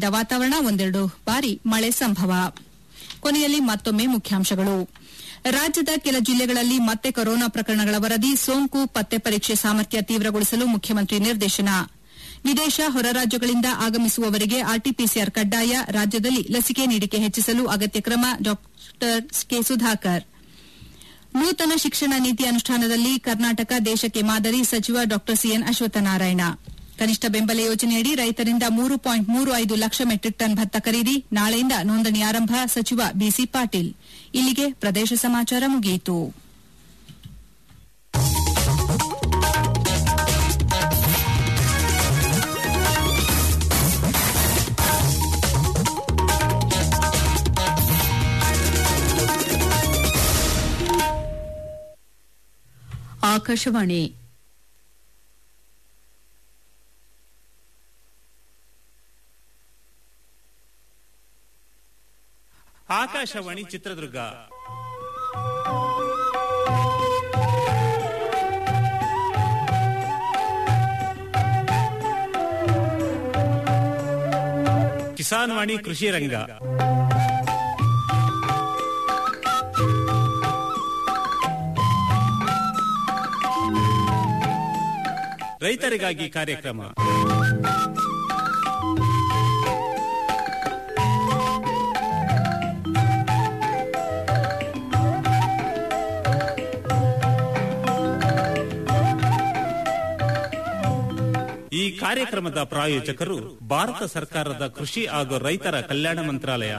ಇದ್ದ ವಾತಾವರಣ ಒಂದೆರಡು ಬಾರಿ ಮಳೆ ಸಂಭವ ಕೊನೆಯಲ್ಲಿ ಮತ್ತೊಮ್ಮೆ ಮುಖ್ಯಾಂಶಗಳು ರಾಜ್ಯದ ಕೆಲ ಜಿಲ್ಲೆಗಳಲ್ಲಿ ಮತ್ತೆ ಕೊರೋನಾ ಪ್ರಕರಣಗಳ ವರದಿ ಸೋಂಕು ಪತ್ತೆ ಪರೀಕ್ಷೆ ಸಾಮರ್ಥ್ಯ ತೀವ್ರಗೊಳಿಸಲು ಮುಖ್ಯಮಂತ್ರಿ ನಿರ್ದೇಶನ ವಿದೇಶ ಹೊರ ರಾಜ್ಯಗಳಿಂದ ಆಗಮಿಸುವವರಿಗೆ ಆರ್ಟಿಪಿಸಿಆರ್ ಕಡ್ಡಾಯ ರಾಜ್ಯದಲ್ಲಿ ಲಸಿಕೆ ನೀಡಿಕೆ ಹೆಚ್ಚಿಸಲು ಅಗತ್ಯ ಕ್ರಮ ಡಾ ಕೆ ಸುಧಾಕರ್ ನೂತನ ಶಿಕ್ಷಣ ನೀತಿ ಅನುಷ್ಠಾನದಲ್ಲಿ ಕರ್ನಾಟಕ ದೇಶಕ್ಕೆ ಮಾದರಿ ಸಚಿವ ಡಾ ಸಿಎನ್ ಅಶ್ವತ್ಥನಾರಾಯಣ ಕನಿಷ್ಠ ಬೆಂಬಲ ಯೋಜನೆಯಡಿ ರೈತರಿಂದ ಮೂರು ಪಾಯಿಂಟ್ ಮೂರು ಐದು ಲಕ್ಷ ಮೆಟ್ರಿಕ್ ಟನ್ ಭತ್ತ ಖರೀದಿ ನಾಳೆಯಿಂದ ನೋಂದಣಿ ಆರಂಭ ಸಚಿವ ಬಿಸಿ ಪಾಟೀಲ್ ಇಲ್ಲಿಗೆ ಪ್ರದೇಶ ಸಮಾಚಾರ ಮುಗಿಯಿತು ಆಕಾಶವಾಣಿ ಆಕಾಶವಾಣಿ ಚಿತ್ರದುರ್ಗ ಕಿಸಾನ್ ವಾಣಿ ಕೃಷಿ ರಂಗ ರೈತರಿಗಾಗಿ ಕಾರ್ಯಕ್ರಮ ಈ ಕಾರ್ಯಕ್ರಮದ ಪ್ರಾಯೋಜಕರು ಭಾರತ ಸರ್ಕಾರದ ಕೃಷಿ ಹಾಗೂ ರೈತರ ಕಲ್ಯಾಣ ಮಂತ್ರಾಲಯ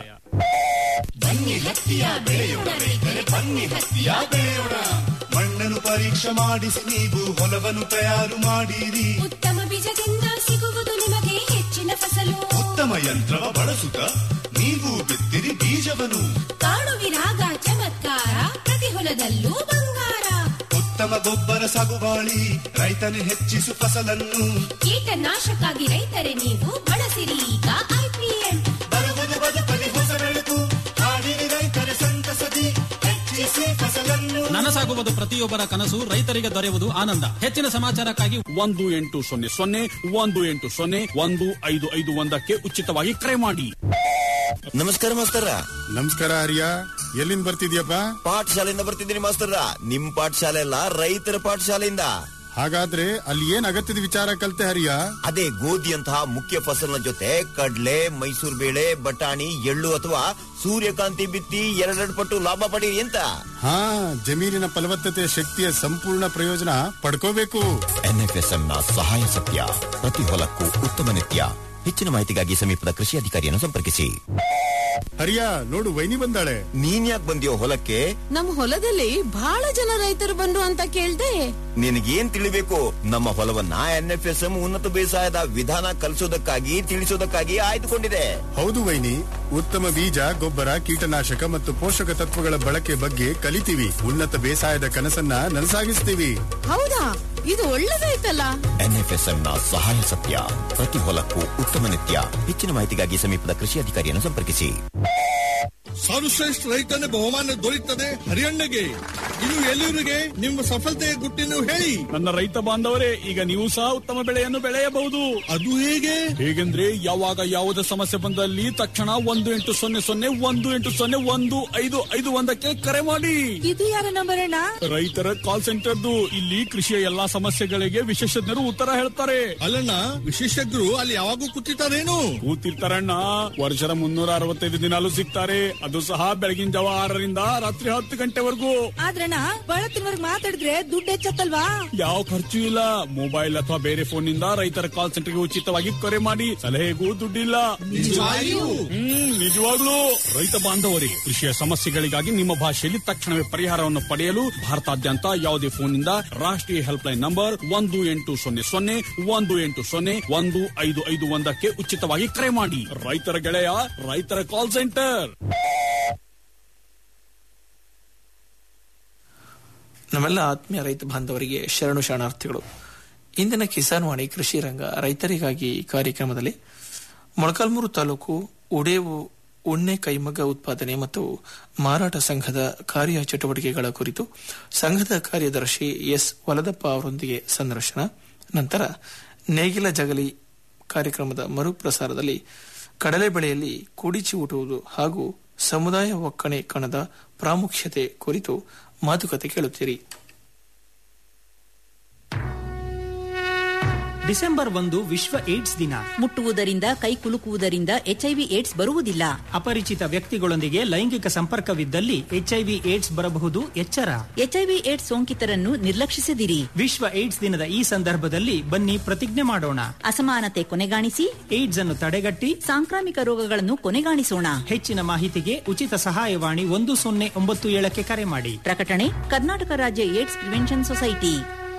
ಮಣ್ಣನ್ನು ಪರೀಕ್ಷೆ ಮಾಡಿಸಿ ನೀವು ಹೊಲವನ್ನು ತಯಾರು ಮಾಡಿರಿ ಉತ್ತಮ ಬೀಜದಿಂದ ಸಿಗುವುದು ನಿಮಗೆ ಹೆಚ್ಚಿನ ಫಸಲು ಉತ್ತಮ ಯಂತ್ರವ ಬಳಸುತ್ತ ನೀವು ಬಿತ್ತಿರಿ ಬೀಜವನ್ನು ಕಾಣುವಿರಾಗ ಚಮತ್ಕಾರ ಪ್ರತಿ ಹೊಲದಲ್ಲೂ ಬಂಗಾರ ಉತ್ತಮ ಗೊಬ್ಬರ ಸಾಗುವಾಳಿ ರೈತನು ಹೆಚ್ಚಿಸು ಫಸಲನ್ನು ಕೀಟನಾಶಕ್ಕಾಗಿ ರೈತರೇ ನೀವು ಬಳಸಿರಿ ಈಗ ಐಪಿಎಲ್ ಬರುವುದು ಬದುಕಲಿ ಹೊಸ ಬೆಳಕು ಹಾಡಿರಿ ರೈತರ ಸಂತಸದಿ ಹೆಚ್ಚಿಸಿ ಫಸಲನ್ನು ನನಸಾಗುವುದು ಪ್ರತಿಯೊಬ್ಬರ ಕನಸು ರೈತರಿಗೆ ದೊರೆಯುವುದು ಆನಂದ ಹೆಚ್ಚಿನ ಸಮಾಚಾರಕ್ಕಾಗಿ ಒಂದು ಎಂಟು ಸೊನ್ನೆ ಸೊನ್ನೆ ಒಂದು ಎಂಟು ಸೊನ್ನೆ ಒಂದು ಐದು ಐದು ಒಂದಕ್ಕೆ ಉಚಿತವಾಗಿ ಕರೆ ಮಾಡಿ ನಮಸ್ಕಾರ ಮಾಸ್ತರ ನಮಸ್ಕಾರ ಹರಿಯ ಎಲ್ಲಿಂದ ಬರ್ತಿದ್ಯಪ್ಪ ಪಾಠಶಾಲೆಯಿಂದ ಬರ್ತಿದ್ದೀನಿ ಮಾಸ್ತರ ನಿಮ್ ಪಾಠಶಾಲೆ ಅಲ್ಲ ರೈತರ ಪಾಠಶಾಲೆಯಿಂದ ಹಾಗಾದ್ರೆ ಅಲ್ಲಿ ಏನ್ ಅಗತ್ಯದ ವಿಚಾರ ಕಲ್ತೆ ಹರಿಯ ಅದೇ ಗೋಧಿಯಂತಹ ಮುಖ್ಯ ಫಸಲಿನ ಜೊತೆ ಕಡ್ಲೆ ಮೈಸೂರು ಬೇಳೆ ಬಟಾಣಿ ಎಳ್ಳು ಅಥವಾ ಸೂರ್ಯಕಾಂತಿ ಬಿತ್ತಿ ಎರಡೆರಡು ಪಟ್ಟು ಲಾಭ ಪಡೀರಿ ಅಂತ ಹಾ ಜಮೀನಿನ ಫಲವತ್ತತೆ ಶಕ್ತಿಯ ಸಂಪೂರ್ಣ ಪ್ರಯೋಜನ ಪಡ್ಕೋಬೇಕು ಎನ್ಎಫ್ಎಸ್ಎಂ ನ ಸಹಾಯ ಸತ್ಯ ಪ್ರತಿ ಹೊಲಕ್ಕೂ ಉತ್ತಮ ನಿತ್ಯ ಹೆಚ್ಚಿನ ಮಾಹಿತಿಗಾಗಿ ಸಮೀಪದ ಕೃಷಿ ಅಧಿಕಾರಿಯನ್ನು ಸಂಪರ್ಕಿಸಿ ಹರಿಯ ನೋಡು ವೈನಿ ಬಂದಾಳೆ ನೀನ್ ಯಾಕೆ ಬಂದಿಯೋ ಹೊಲಕ್ಕೆ ನಮ್ ಹೊಲದಲ್ಲಿ ಬಹಳ ಜನ ರೈತರು ಬಂದ್ರು ಅಂತ ಕೇಳ್ದೆ ನಿನಗೇನ್ ತಿಳಿಬೇಕು ನಮ್ಮ ಹೊಲವನ್ನ ಎನ್ಎಫ್ಎಸ್ಎಂ ಉನ್ನತ ಬೇಸಾಯದ ವಿಧಾನ ಕಲಿಸೋದಕ್ಕಾಗಿ ತಿಳಿಸೋದಕ್ಕಾಗಿ ಆಯ್ದುಕೊಂಡಿದೆ ಹೌದು ವೈನಿ ಉತ್ತಮ ಬೀಜ ಗೊಬ್ಬರ ಕೀಟನಾಶಕ ಮತ್ತು ಪೋಷಕ ತತ್ವಗಳ ಬಳಕೆ ಬಗ್ಗೆ ಕಲಿತೀವಿ ಉನ್ನತ ಬೇಸಾಯದ ಕನಸನ್ನ ನನಸಾಗಿಸ್ತೀವಿ ಹೌದಾ ಇದು ಒಳ್ಳೇದಾಯ್ತಲ್ಲ ಎನ್ಎಫ್ಎಸ್ಎಂ ನ ಸಹಾಯ ಸತ್ಯ ಪ್ರತಿ ಹೊಲಕ್ಕೂ ಉತ್ತಮ ನಿತ್ಯ ಹೆಚ್ಚಿನ ಮಾಹಿತಿಗಾಗಿ ಸಮೀಪದ ಕೃಷಿ ಅಧಿಕಾರಿಯನ್ನು ಸಂಪರ್ಕಿಸಿ ಸರ್ವಶ್ರೇಷ್ಠ ರೈತನ ಬಹುಮಾನ ದೊರೆಯುತ್ತದೆ ಹರಿಯಣ್ಣಗೆ ಇದು ಎಲ್ಲರಿಗೆ ನಿಮ್ಮ ಸಫಲತೆಯ ಗುಟ್ಟಿನ ಹೇಳಿ ನನ್ನ ರೈತ ಬಾಂಧವರೇ ಈಗ ನೀವು ಸಹ ಉತ್ತಮ ಬೆಳೆಯನ್ನು ಬೆಳೆಯಬಹುದು ಅದು ಹೇಗೆ ಹೇಗೆಂದ್ರೆ ಯಾವಾಗ ಯಾವುದೇ ಸಮಸ್ಯೆ ಬಂದಲ್ಲಿ ತಕ್ಷಣ ಒಂದು ಎಂಟು ಸೊನ್ನೆ ಸೊನ್ನೆ ಒಂದು ಎಂಟು ಸೊನ್ನೆ ಒಂದು ಐದು ಐದು ಒಂದಕ್ಕೆ ಕರೆ ಮಾಡಿ ಇದು ಯಾರ ನಂಬರ್ ಅಣ್ಣ ರೈತರ ಕಾಲ್ ಸೆಂಟರ್ದು ಇಲ್ಲಿ ಕೃಷಿಯ ಎಲ್ಲಾ ಸಮಸ್ಯೆಗಳಿಗೆ ವಿಶೇಷಜ್ಞರು ಉತ್ತರ ಹೇಳ್ತಾರೆ ಅಲ್ಲಣ್ಣ ವಿಶೇಷಜ್ಞರು ಅಲ್ಲಿ ಯಾವಾಗೂ ಕೂತಿರ್ತಾರೇನು ಕೂತಿರ್ತಾರಣ್ಣ ವರ್ಷದ ಮುನ್ನೂರ ಅರವತ್ತೈದು ದಿನಾಲು ಸಿಗ್ತಾರೆ ಅದು ಸಹ ಬೆಳಗಿನ ಜಾವ ಆರರಿಂದ ರಾತ್ರಿ ಹತ್ತು ಗಂಟೆವರೆಗೂ ಆದ್ರಣ್ಣ ಬಳತ್ತಿನವರ್ಗ್ ಮಾತಾಡಿದ್ರೆ ದುಡ್ಡು ಹೆಚ್ಚತ್ತಲ್ವಾ ಯಾವ ಖರ್ಚು ಇಲ್ಲ ಮೊಬೈಲ್ ಅಥವಾ ಬೇರೆ ಫೋನ್ ನಿಂದ ರೈತರ ಕಾಲ್ ಸೆಂಟರ್ಗೆ ಉಚಿತವಾಗಿ ಕರೆ ಮಾಡಿ ಸಲಹೆಗೂ ದುಡ್ಡಿಲ್ಲ ಹ್ಮ್ ನಿಜವಾಗ್ಲೂ ರೈತ ಬಾಂಧವರಿಗೆ ಕೃಷಿಯ ಸಮಸ್ಯೆಗಳಿಗಾಗಿ ನಿಮ್ಮ ಭಾಷೆಯಲ್ಲಿ ತಕ್ಷಣವೇ ಪರಿಹಾರವನ್ನು ಪಡೆಯಲು ಭಾರತಾದ್ಯಂತ ಯಾವುದೇ ಫೋನ್ ನಿಂದ ರಾಷ್ಟ್ರೀಯ ಹೆಲ್ಪ್ ಲೈನ್ ನಂಬರ್ ಒಂದು ಎಂಟು ಸೊನ್ನೆ ಸೊನ್ನೆ ಒಂದು ಎಂಟು ಸೊನ್ನೆ ಒಂದು ಐದು ಐದು ಒಂದಕ್ಕೆ ಉಚಿತವಾಗಿ ಕರೆ ಮಾಡಿ ರೈತರ ಗೆಳೆಯ ರೈತರ ಕಾಲ್ ಸೆಂಟರ್ ನಮ್ಮೆಲ್ಲ ಆತ್ಮೀಯ ರೈತ ಬಾಂಧವರಿಗೆ ಶರಣು ಶರಣಾರ್ಥಿಗಳು ಇಂದಿನ ಕಿಸಾನ್ ವಾಣಿ ಕೃಷಿ ರಂಗ ರೈತರಿಗಾಗಿ ಕಾರ್ಯಕ್ರಮದಲ್ಲಿ ಮೊಳಕಾಲ್ಮೂರು ತಾಲೂಕು ಉಡೇವು ಉಣ್ಣೆ ಕೈಮಗ್ಗ ಉತ್ಪಾದನೆ ಮತ್ತು ಮಾರಾಟ ಸಂಘದ ಕಾರ್ಯ ಚಟುವಟಿಕೆಗಳ ಕುರಿತು ಸಂಘದ ಕಾರ್ಯದರ್ಶಿ ಎಸ್ ವಲದಪ್ಪ ಅವರೊಂದಿಗೆ ಸಂದರ್ಶನ ನಂತರ ನೇಗಿಲ ಜಗಲಿ ಕಾರ್ಯಕ್ರಮದ ಮರುಪ್ರಸಾರದಲ್ಲಿ ಕಡಲೆ ಬೆಳೆಯಲ್ಲಿ ಕುಡಿಚಿ ಊಟುವುದು ಹಾಗೂ ಸಮುದಾಯ ಒಕ್ಕಣೆ ಕಣದ ಪ್ರಾಮುಖ್ಯತೆ ಕುರಿತು ಮಾತುಕತೆ ಕೇಳುತ್ತೀರಿ ಡಿಸೆಂಬರ್ ಒಂದು ವಿಶ್ವ ಏಡ್ಸ್ ದಿನ ಮುಟ್ಟುವುದರಿಂದ ಕೈ ಕುಲುಕುವುದರಿಂದ ಎಚ್ಐವಿ ಏಡ್ಸ್ ಬರುವುದಿಲ್ಲ ಅಪರಿಚಿತ ವ್ಯಕ್ತಿಗಳೊಂದಿಗೆ ಲೈಂಗಿಕ ಸಂಪರ್ಕವಿದ್ದಲ್ಲಿ ಎಚ್ಐವಿ ಏಡ್ಸ್ ಬರಬಹುದು ಎಚ್ಚರ ಎಚ್ಐವಿ ಏಡ್ಸ್ ಸೋಂಕಿತರನ್ನು ನಿರ್ಲಕ್ಷಿಸದಿರಿ ವಿಶ್ವ ಏಡ್ಸ್ ದಿನದ ಈ ಸಂದರ್ಭದಲ್ಲಿ ಬನ್ನಿ ಪ್ರತಿಜ್ಞೆ ಮಾಡೋಣ ಅಸಮಾನತೆ ಕೊನೆಗಾಣಿಸಿ ಏಡ್ಸ್ ಅನ್ನು ತಡೆಗಟ್ಟಿ ಸಾಂಕ್ರಾಮಿಕ ರೋಗಗಳನ್ನು ಕೊನೆಗಾಣಿಸೋಣ ಹೆಚ್ಚಿನ ಮಾಹಿತಿಗೆ ಉಚಿತ ಸಹಾಯವಾಣಿ ಒಂದು ಸೊನ್ನೆ ಒಂಬತ್ತು ಏಳಕ್ಕೆ ಕರೆ ಮಾಡಿ ಪ್ರಕಟಣೆ ಕರ್ನಾಟಕ ರಾಜ್ಯ AIDS prevention society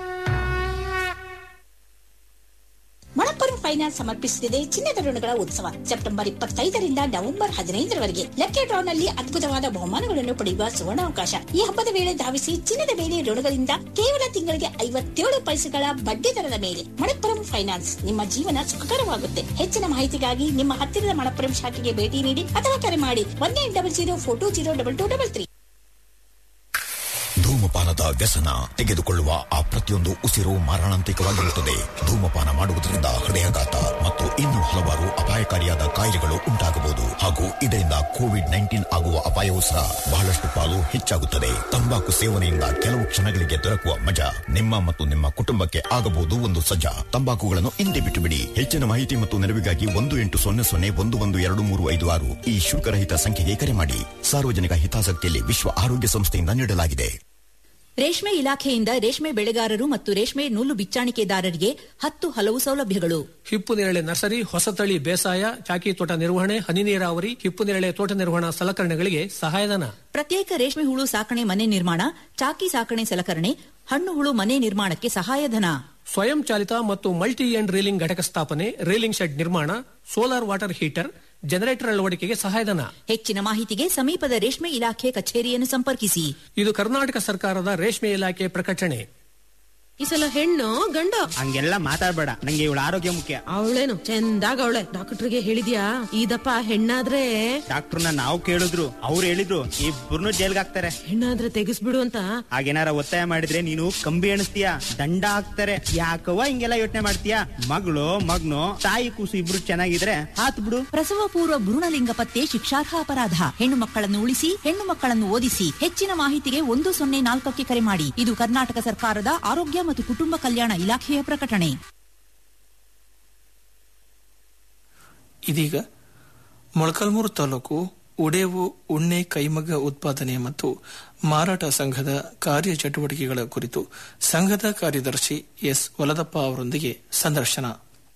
Manappuram finance ಸಮರ್ಪಿಸುತ್ತಿದೆ ಚಿನ್ನದ ಋಣಗಳ ಉತ್ಸವ ಸೆಪ್ಟೆಂಬರ್ ಇಪ್ಪತ್ತೈದರಿಂದ ನವೆಂಬರ್ ಹದಿನೈದರವರೆಗೆ ಲಕ್ಕಿ ಡ್ರಾನಲ್ಲಿ ಅದ್ಭುತವಾದ ಬಹುಮಾನಗಳನ್ನು ಪಡೆಯುವ ಸುವರ್ಣಾವಕಾಶ ಈ ಹಬ್ಬದ ವೇಳೆ ಧಾವಿಸಿ ಚಿನ್ನದ ಮೇಲೆ ಋಣಗಳಿಂದ ಕೇವಲ ತಿಂಗಳಿಗೆ ಐವತ್ತೇಳು ಪೈಸೆಗಳ ಬಡ್ಡಿ ದರದ ಮೇಲೆ ಮಣಪ್ಪುರಂ ಫೈನಾನ್ಸ್ ನಿಮ್ಮ ಜೀವನ ಸುಖಕರವಾಗುತ್ತೆ ಹೆಚ್ಚಿನ ಮಾಹಿತಿಗಾಗಿ ನಿಮ್ಮ ಹತ್ತಿರದ ಮಣಪ್ಪುರಂ ಶಾಖೆಗೆ ಭೇಟಿ ನೀಡಿ ಅಥವಾ ಕರೆ ಮಾಡಿ one eight double zero four two zero double two double three ಧೂಮಪಾನದ ವ್ಯಸನ ತೆಗೆದುಕೊಳ್ಳುವ ಆ ಪ್ರತಿಯೊಂದು ಉಸಿರು ಮಾರಣಾಂತಿಕವಾಗಿರುತ್ತದೆ ಧೂಮಪಾನ ಮಾಡುವುದರಿಂದ ಹೃದಯಾಘಾತ ಮತ್ತು ಇನ್ನೂ ಹಲವಾರು ಅಪಾಯಕಾರಿಯಾದ ಕಾಯಿಲೆಗಳು ಉಂಟಾಗಬಹುದು ಹಾಗೂ ಇದರಿಂದ ಕೋವಿಡ್ ನೈನ್ಟೀನ್ ಆಗುವ ಅಪಾಯವೂ ಸಹ ಬಹಳಷ್ಟು ಪಾಲು ಹೆಚ್ಚಾಗುತ್ತದೆ ತಂಬಾಕು ಸೇವನೆಯಿಂದ ಕೆಲವು ಕ್ಷಣಗಳಿಗೆ ದೊರಕುವ ಮಜಾ ನಿಮ್ಮ ಮತ್ತು ನಿಮ್ಮ ಕುಟುಂಬಕ್ಕೆ ಆಗಬಹುದು ಒಂದು ಸಜ್ಜಾ ತಂಬಾಕುಗಳನ್ನು ಹಿಂದೆ ಬಿಟ್ಟು ಬಿಡಿ ಹೆಚ್ಚಿನ ಮಾಹಿತಿ ಮತ್ತು ನೆರವಿಗಾಗಿ ಒಂದು ಎಂಟು ಸೊನ್ನೆ ಸೊನ್ನೆ ಒಂದು ಒಂದು ಎರಡು ಮೂರು ಐದು ಆರು ಈ ಶುಲ್ಕರಹಿತ ಸಂಖ್ಯೆಗೆ ಕರೆ ಮಾಡಿ ಸಾರ್ವಜನಿಕ ಹಿತಾಸಕ್ತಿಯಲ್ಲಿ ವಿಶ್ವ ಆರೋಗ್ಯ ಸಂಸ್ಥೆಯಿಂದ ನೀಡಲಾಗಿದೆ ರೇಷ್ಮೆ ಇಲಾಖೆಯಿಂದ ರೇಷ್ಮೆ ಬೆಳೆಗಾರರು ಮತ್ತು ರೇಷ್ಮೆ ನೂಲು ಬಿಚ್ಚಾಣಿಕೆದಾರರಿಗೆ ಹತ್ತು ಹಲವು ಸೌಲಭ್ಯಗಳು ಹಿಪ್ಪು ನೇರಳೆ ನರ್ಸರಿ ಹೊಸತಳಿ ಬೇಸಾಯ ಚಾಕಿ ತೋಟ ನಿರ್ವಹಣೆ ಹನಿ ನೀರಾವರಿ ಹಿಪ್ಪು ನೇರಳೆ ತೋಟ ನಿರ್ವಹಣಾ ಸಲಕರಣೆಗಳಿಗೆ ಸಹಾಯಧನ ಪ್ರತ್ಯೇಕ ರೇಷ್ಮೆ ಹುಳು ಸಾಕಣೆ ಮನೆ ನಿರ್ಮಾಣ ಚಾಕಿ ಸಾಕಣೆ ಸಲಕರಣೆ ಹಣ್ಣು ಹುಳು ಮನೆ ನಿರ್ಮಾಣಕ್ಕೆ ಸಹಾಯಧನ ಸ್ವಯಂ ಚಾಲಿತ ಮತ್ತು ಮಲ್ಟಿ ಎಂಡ್ ರೀಲಿಂಗ್ ಘಟಕ ಸ್ಥಾಪನೆ ರೀಲಿಂಗ್ ಶೆಡ್ ನಿರ್ಮಾಣ ಸೋಲಾರ್ ವಾಟರ್ ಹೀಟರ್ ಜನರೇಟರ್ ಅಳವಡಿಕೆಗೆ ಸಹಾಯಧನ ಹೆಚ್ಚಿನ ಮಾಹಿತಿಗೆ ಸಮೀಪದ ರೇಷ್ಮೆ ಇಲಾಖೆ ಕಚೇರಿಯನ್ನು ಸಂಪರ್ಕಿಸಿ ಇದು ಕರ್ನಾಟಕ ಸರ್ಕಾರದ ರೇಷ್ಮೆ ಇಲಾಖೆ ಪ್ರಕಟಣೆ ಈ ಸಲ ಹೆಣ್ಣು ಗಂಡು ಹಂಗೆಲ್ಲ ಮಾತಾಡ್ಬೇಡ ನಂಗೆ ಇವಳ ಆರೋಗ್ಯ ಮುಖ್ಯ ಅವಳೇನು ಚಂದಾಗ ಅವಳೆ ಡಾಕ್ಟರ್ಗೆ ಹೇಳಿದ್ಯಾ ಇದಪ್ಪ ಹೆಣ್ಣಾದ್ರೆ ಡಾಕ್ಟರ್ನ ನಾವು ಕೇಳಿದ್ರು ಅವ್ರು ಹೇಳಿದ್ರು ಇಬ್ಬರನ್ನು ಜೈಲ್ಗೆ ಹಾಕ್ತಾರೆ ಹೆಣ್ಣಾದ್ರೆ ತೆಗಿಸ್ಬಿಡು ಅಂತ ಹಾಗೇನಾರ ಒತ್ತಾಯ ಮಾಡಿದ್ರೆ ನೀನು ಕಂಬಿ ಎಣಿಸ್ತೀಯ ದಂಡ ಹಾಕ್ತಾರೆ ಯಾಕವ್ವ ಹಿಂಗೆಲ್ಲ ಯೋಚನೆ ಮಾಡ್ತೀಯ ಮಗಳು ಮಗ್ನು ತಾಯಿ ಕೂಸು ಇಬ್ರು ಚೆನ್ನಾಗಿದ್ರೆ ಹಾತ್ ಬಿಡು ಪ್ರಸವ ಪೂರ್ವ ಭ್ರೂಣಲಿಂಗ ಪತ್ತೆ ಶಿಕ್ಷಾರ್ಹ ಅಪರಾಧ ಹೆಣ್ಣು ಮಕ್ಕಳನ್ನು ಉಳಿಸಿ ಹೆಣ್ಣು ಮಕ್ಕಳನ್ನು ಓದಿಸಿ ಹೆಚ್ಚಿನ ಮಾಹಿತಿಗೆ ಒಂದು ಸೊನ್ನೆ ನಾಲ್ಕಕ್ಕೆ ಕರೆ ಮಾಡಿ ಇದು ಕರ್ನಾಟಕ ಸರ್ಕಾರದ ಆರೋಗ್ಯ ಮತ್ತು ಕುಟುಂಬ ಕಲ್ಯಾಣ ಇಲಾಖೆಯ ಪ್ರಕಟಣೆ ಇದೀಗ ಮೊಳಕಾಲ್ಮೂರು ತಾಲೂಕು ಉಡೇವು ಉಣ್ಣೆ ಕೈಮಗ್ಗ ಉತ್ಪಾದನೆ ಮತ್ತು ಮಾರಾಟ ಸಂಘದ ಕಾರ್ಯಚಟುವಟಿಕೆಗಳ ಕುರಿತು ಸಂಘದ ಕಾರ್ಯದರ್ಶಿ ಎಸ್ ವಲದಪ್ಪ ಅವರೊಂದಿಗೆ ಸಂದರ್ಶನ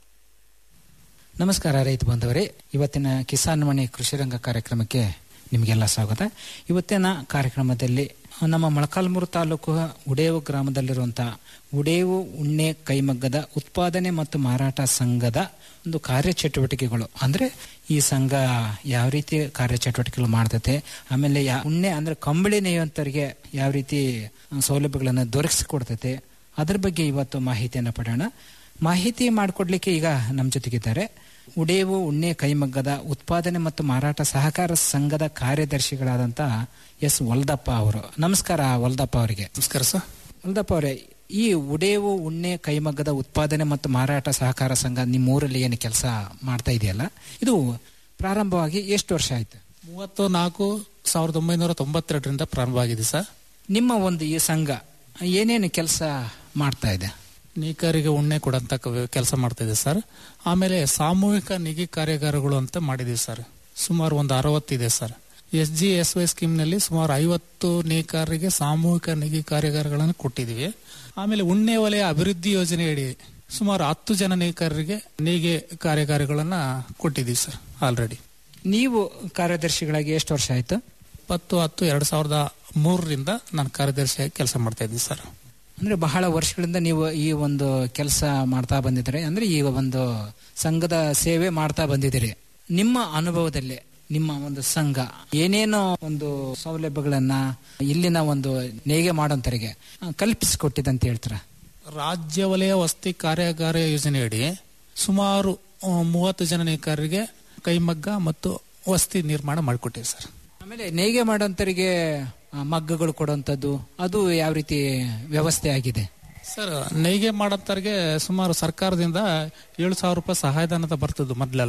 ನಮಸ್ಕಾರ ರೈತ ಬಾಂಧವರೇ ಇವತ್ತಿನ ಕಿಸಾನ್ ಮಣಿ ಕೃಷಿ ರಂಗ ಕಾರ್ಯಕ್ರಮಕ್ಕೆ ನಿಮಗೆಲ್ಲ ಸ್ವಾಗತ ಇವತ್ತಿನ ಕಾರ್ಯಕ್ರಮದಲ್ಲಿ ನಮ್ಮ ಮೊಳಕಾಲ್ಮೂರು ತಾಲೂಕು ಉಡೇವು ಗ್ರಾಮದಲ್ಲಿರುವಂತಹ ಉಡೇವು ಉಣ್ಣೆ ಕೈಮಗ್ಗದ ಉತ್ಪಾದನೆ ಮತ್ತು ಮಾರಾಟ ಸಂಘದ ಒಂದು ಕಾರ್ಯಚಟುವಟಿಕೆಗಳು ಅಂದ್ರೆ ಈ ಸಂಘ ಯಾವ ರೀತಿ ಕಾರ್ಯಚಟುವಟಿಕೆಗಳು ಮಾಡ್ತತೆ ಆಮೇಲೆ ಯಾ ಉಣ್ಣೆ ಅಂದ್ರೆ ಕಂಬಳಿ ನೇಯುವಂತವರಿಗೆ ಯಾವ ರೀತಿ ಸೌಲಭ್ಯಗಳನ್ನು ದೊರಕಿಸಿಕೊಡ್ತತೆ ಅದ್ರ ಬಗ್ಗೆ ಇವತ್ತು ಮಾಹಿತಿಯನ್ನು ಪಡೆಯೋಣ ಮಾಹಿತಿ ಮಾಡಿಕೊಡ್ಲಿಕ್ಕೆ ಈಗ ನಮ್ಮ ಜೊತೆಗಿದ್ದಾರೆ ಉಡೇವು ಉಣ್ಣೆ ಕೈಮಗ್ಗದ ಉತ್ಪಾದನೆ ಮತ್ತು ಮಾರಾಟ ಸಹಕಾರ ಸಂಘದ ಕಾರ್ಯದರ್ಶಿಗಳಾದಂತ ಎಸ್ ವಲ್ದಪ್ಪ ಅವರು ನಮಸ್ಕಾರ ವಲ್ದಪ್ಪ ಅವರಿಗೆ ನಮಸ್ಕಾರ ಸರ್ ವಲ್ದಪ್ಪ ಅವರೇ ಈ ಉಡೇವು ಉಣ್ಣೆ ಕೈಮಗ್ಗದ ಉತ್ಪಾದನೆ ಮತ್ತು ಮಾರಾಟ ಸಹಕಾರ ಸಂಘ ನಿಮ್ಮ ಊರಲ್ಲಿ ಏನು ಕೆಲಸ ಮಾಡ್ತಾ ಇದೆಯಲ್ಲ ಇದು ಪ್ರಾರಂಭವಾಗಿ ಎಷ್ಟು ವರ್ಷ ಆಯ್ತು ಮೂವತ್ತು ನಾಲ್ಕು ಸಾವಿರದ ಒಂಬೈನೂರ ತೊಂಬತ್ತೆರಡರಿಂದ ಪ್ರಾರಂಭವಾಗಿದೆ ಸರ್ ನಿಮ್ಮ ಒಂದು ಈ ಸಂಘ ಏನೇನು ಕೆಲಸ ಮಾಡ್ತಾ ಇದೆ ನೇಕಾರಿಗೆ ಉಣ್ಣೆ ಕೊಡಂತ ಕೆಲಸ ಮಾಡ್ತಾ ಇದೆ ಸರ್ ಆಮೇಲೆ ಸಾಮೂಹಿಕ ನಿಗಿ ಕಾರ್ಯಾಗಾರಗಳು ಅಂತ ಮಾಡಿದೀವಿ ಸರ್ ಸುಮಾರು ಒಂದು ಅರವತ್ತಿದೆ sir S G S Y ಸ್ಕೀಮ್ನಲ್ಲಿ ಸುಮಾರು ಐವತ್ತು ನೇಕಾರರಿಗೆ ಸಾಮೂಹಿಕ ನಿಗಿ ಕಾರ್ಯಾಗಾರಗಳನ್ನು ಕೊಟ್ಟಿದ್ದೀವಿ ಆಮೇಲೆ ಉಣ್ಣೆ ವಲಯ ಅಭಿವೃದ್ಧಿ ಯೋಜನೆಯಡಿ ಸುಮಾರು ಹತ್ತು ಜನ ನೇಕಾರರಿಗೆ ನೇಯ್ಗೆ ಕಾರ್ಯಾಗಾರಗಳನ್ನ ಕೊಟ್ಟಿದ್ದೀವಿ ಸರ್ ಆಲ್ರೆಡಿ ನೀವು ಕಾರ್ಯದರ್ಶಿಗಳಾಗಿ ಎಷ್ಟು ವರ್ಷ ಆಯ್ತು ಇಪ್ಪತ್ತು ಹತ್ತು ಎರಡ್ ಸಾವಿರದ ಮೂರರಿಂದ ನಾನು ಕಾರ್ಯದರ್ಶಿಯಾಗಿ ಕೆಲಸ ಮಾಡ್ತಾ ಇದ್ದೀನಿ ಸರ್ ಅಂದ್ರೆ ಬಹಳ ವರ್ಷಗಳಿಂದ ನೀವು ಈ ಒಂದು ಕೆಲಸ ಮಾಡ್ತಾ ಬಂದಿದ್ದೀರಿ ಅಂದ್ರೆ ಈ ಒಂದು ಸಂಘದ ಸೇವೆ ಮಾಡ್ತಾ ಬಂದಿದ್ದೀರಿ ನಿಮ್ಮ ಅನುಭವದಲ್ಲಿ ನಿಮ್ಮ ಒಂದು ಸಂಘ ಏನೇನೋ ಒಂದು ಸೌಲಭ್ಯಗಳನ್ನ ಇಲ್ಲಿನ ಒಂದು ನೇಯ್ಗೆ ಮಾಡೋಂತರಿಗೆ ಕಲ್ಪಿಸಿಕೊಟ್ಟಿದೆ ಅಂತ ಹೇಳ್ತಾರ ರಾಜ್ಯ ವಲಯ ವಸತಿ ಕಾರ್ಯಾಗಾರ ಯೋಜನೆಯಡಿ ಸುಮಾರು ಆ, ಮೂವತ್ತು ಜನ ನೇಕಾರರಿಗೆ ಕೈಮಗ್ಗ ಮತ್ತು ವಸತಿ ನಿರ್ಮಾಣ ಮಾಡಿಕೊಟ್ಟಿವಿ ಸರ್ ಆಮೇಲೆ ನೇಯ್ಗೆ ಮಾಡೋಂತರಿಗೆ ಆ, ಮಗ್ಗಗಳು ಕೊಡುವಂಥದ್ದು ಅದು ಯಾವ ರೀತಿ ವ್ಯವಸ್ಥೆ ಆಗಿದೆ ಸರ್ ನೇಯ್ಗೆ ಮಾಡಂತವ್ರಿಗೆ ಸುಮಾರು ಸರ್ಕಾರದಿಂದ ಏಳು ಸಾವಿರ ರೂಪಾಯಿ ಸಹಾಯಧನದ ಬರ್ತದ್ದು ಮೊದಲೆಲ್ಲ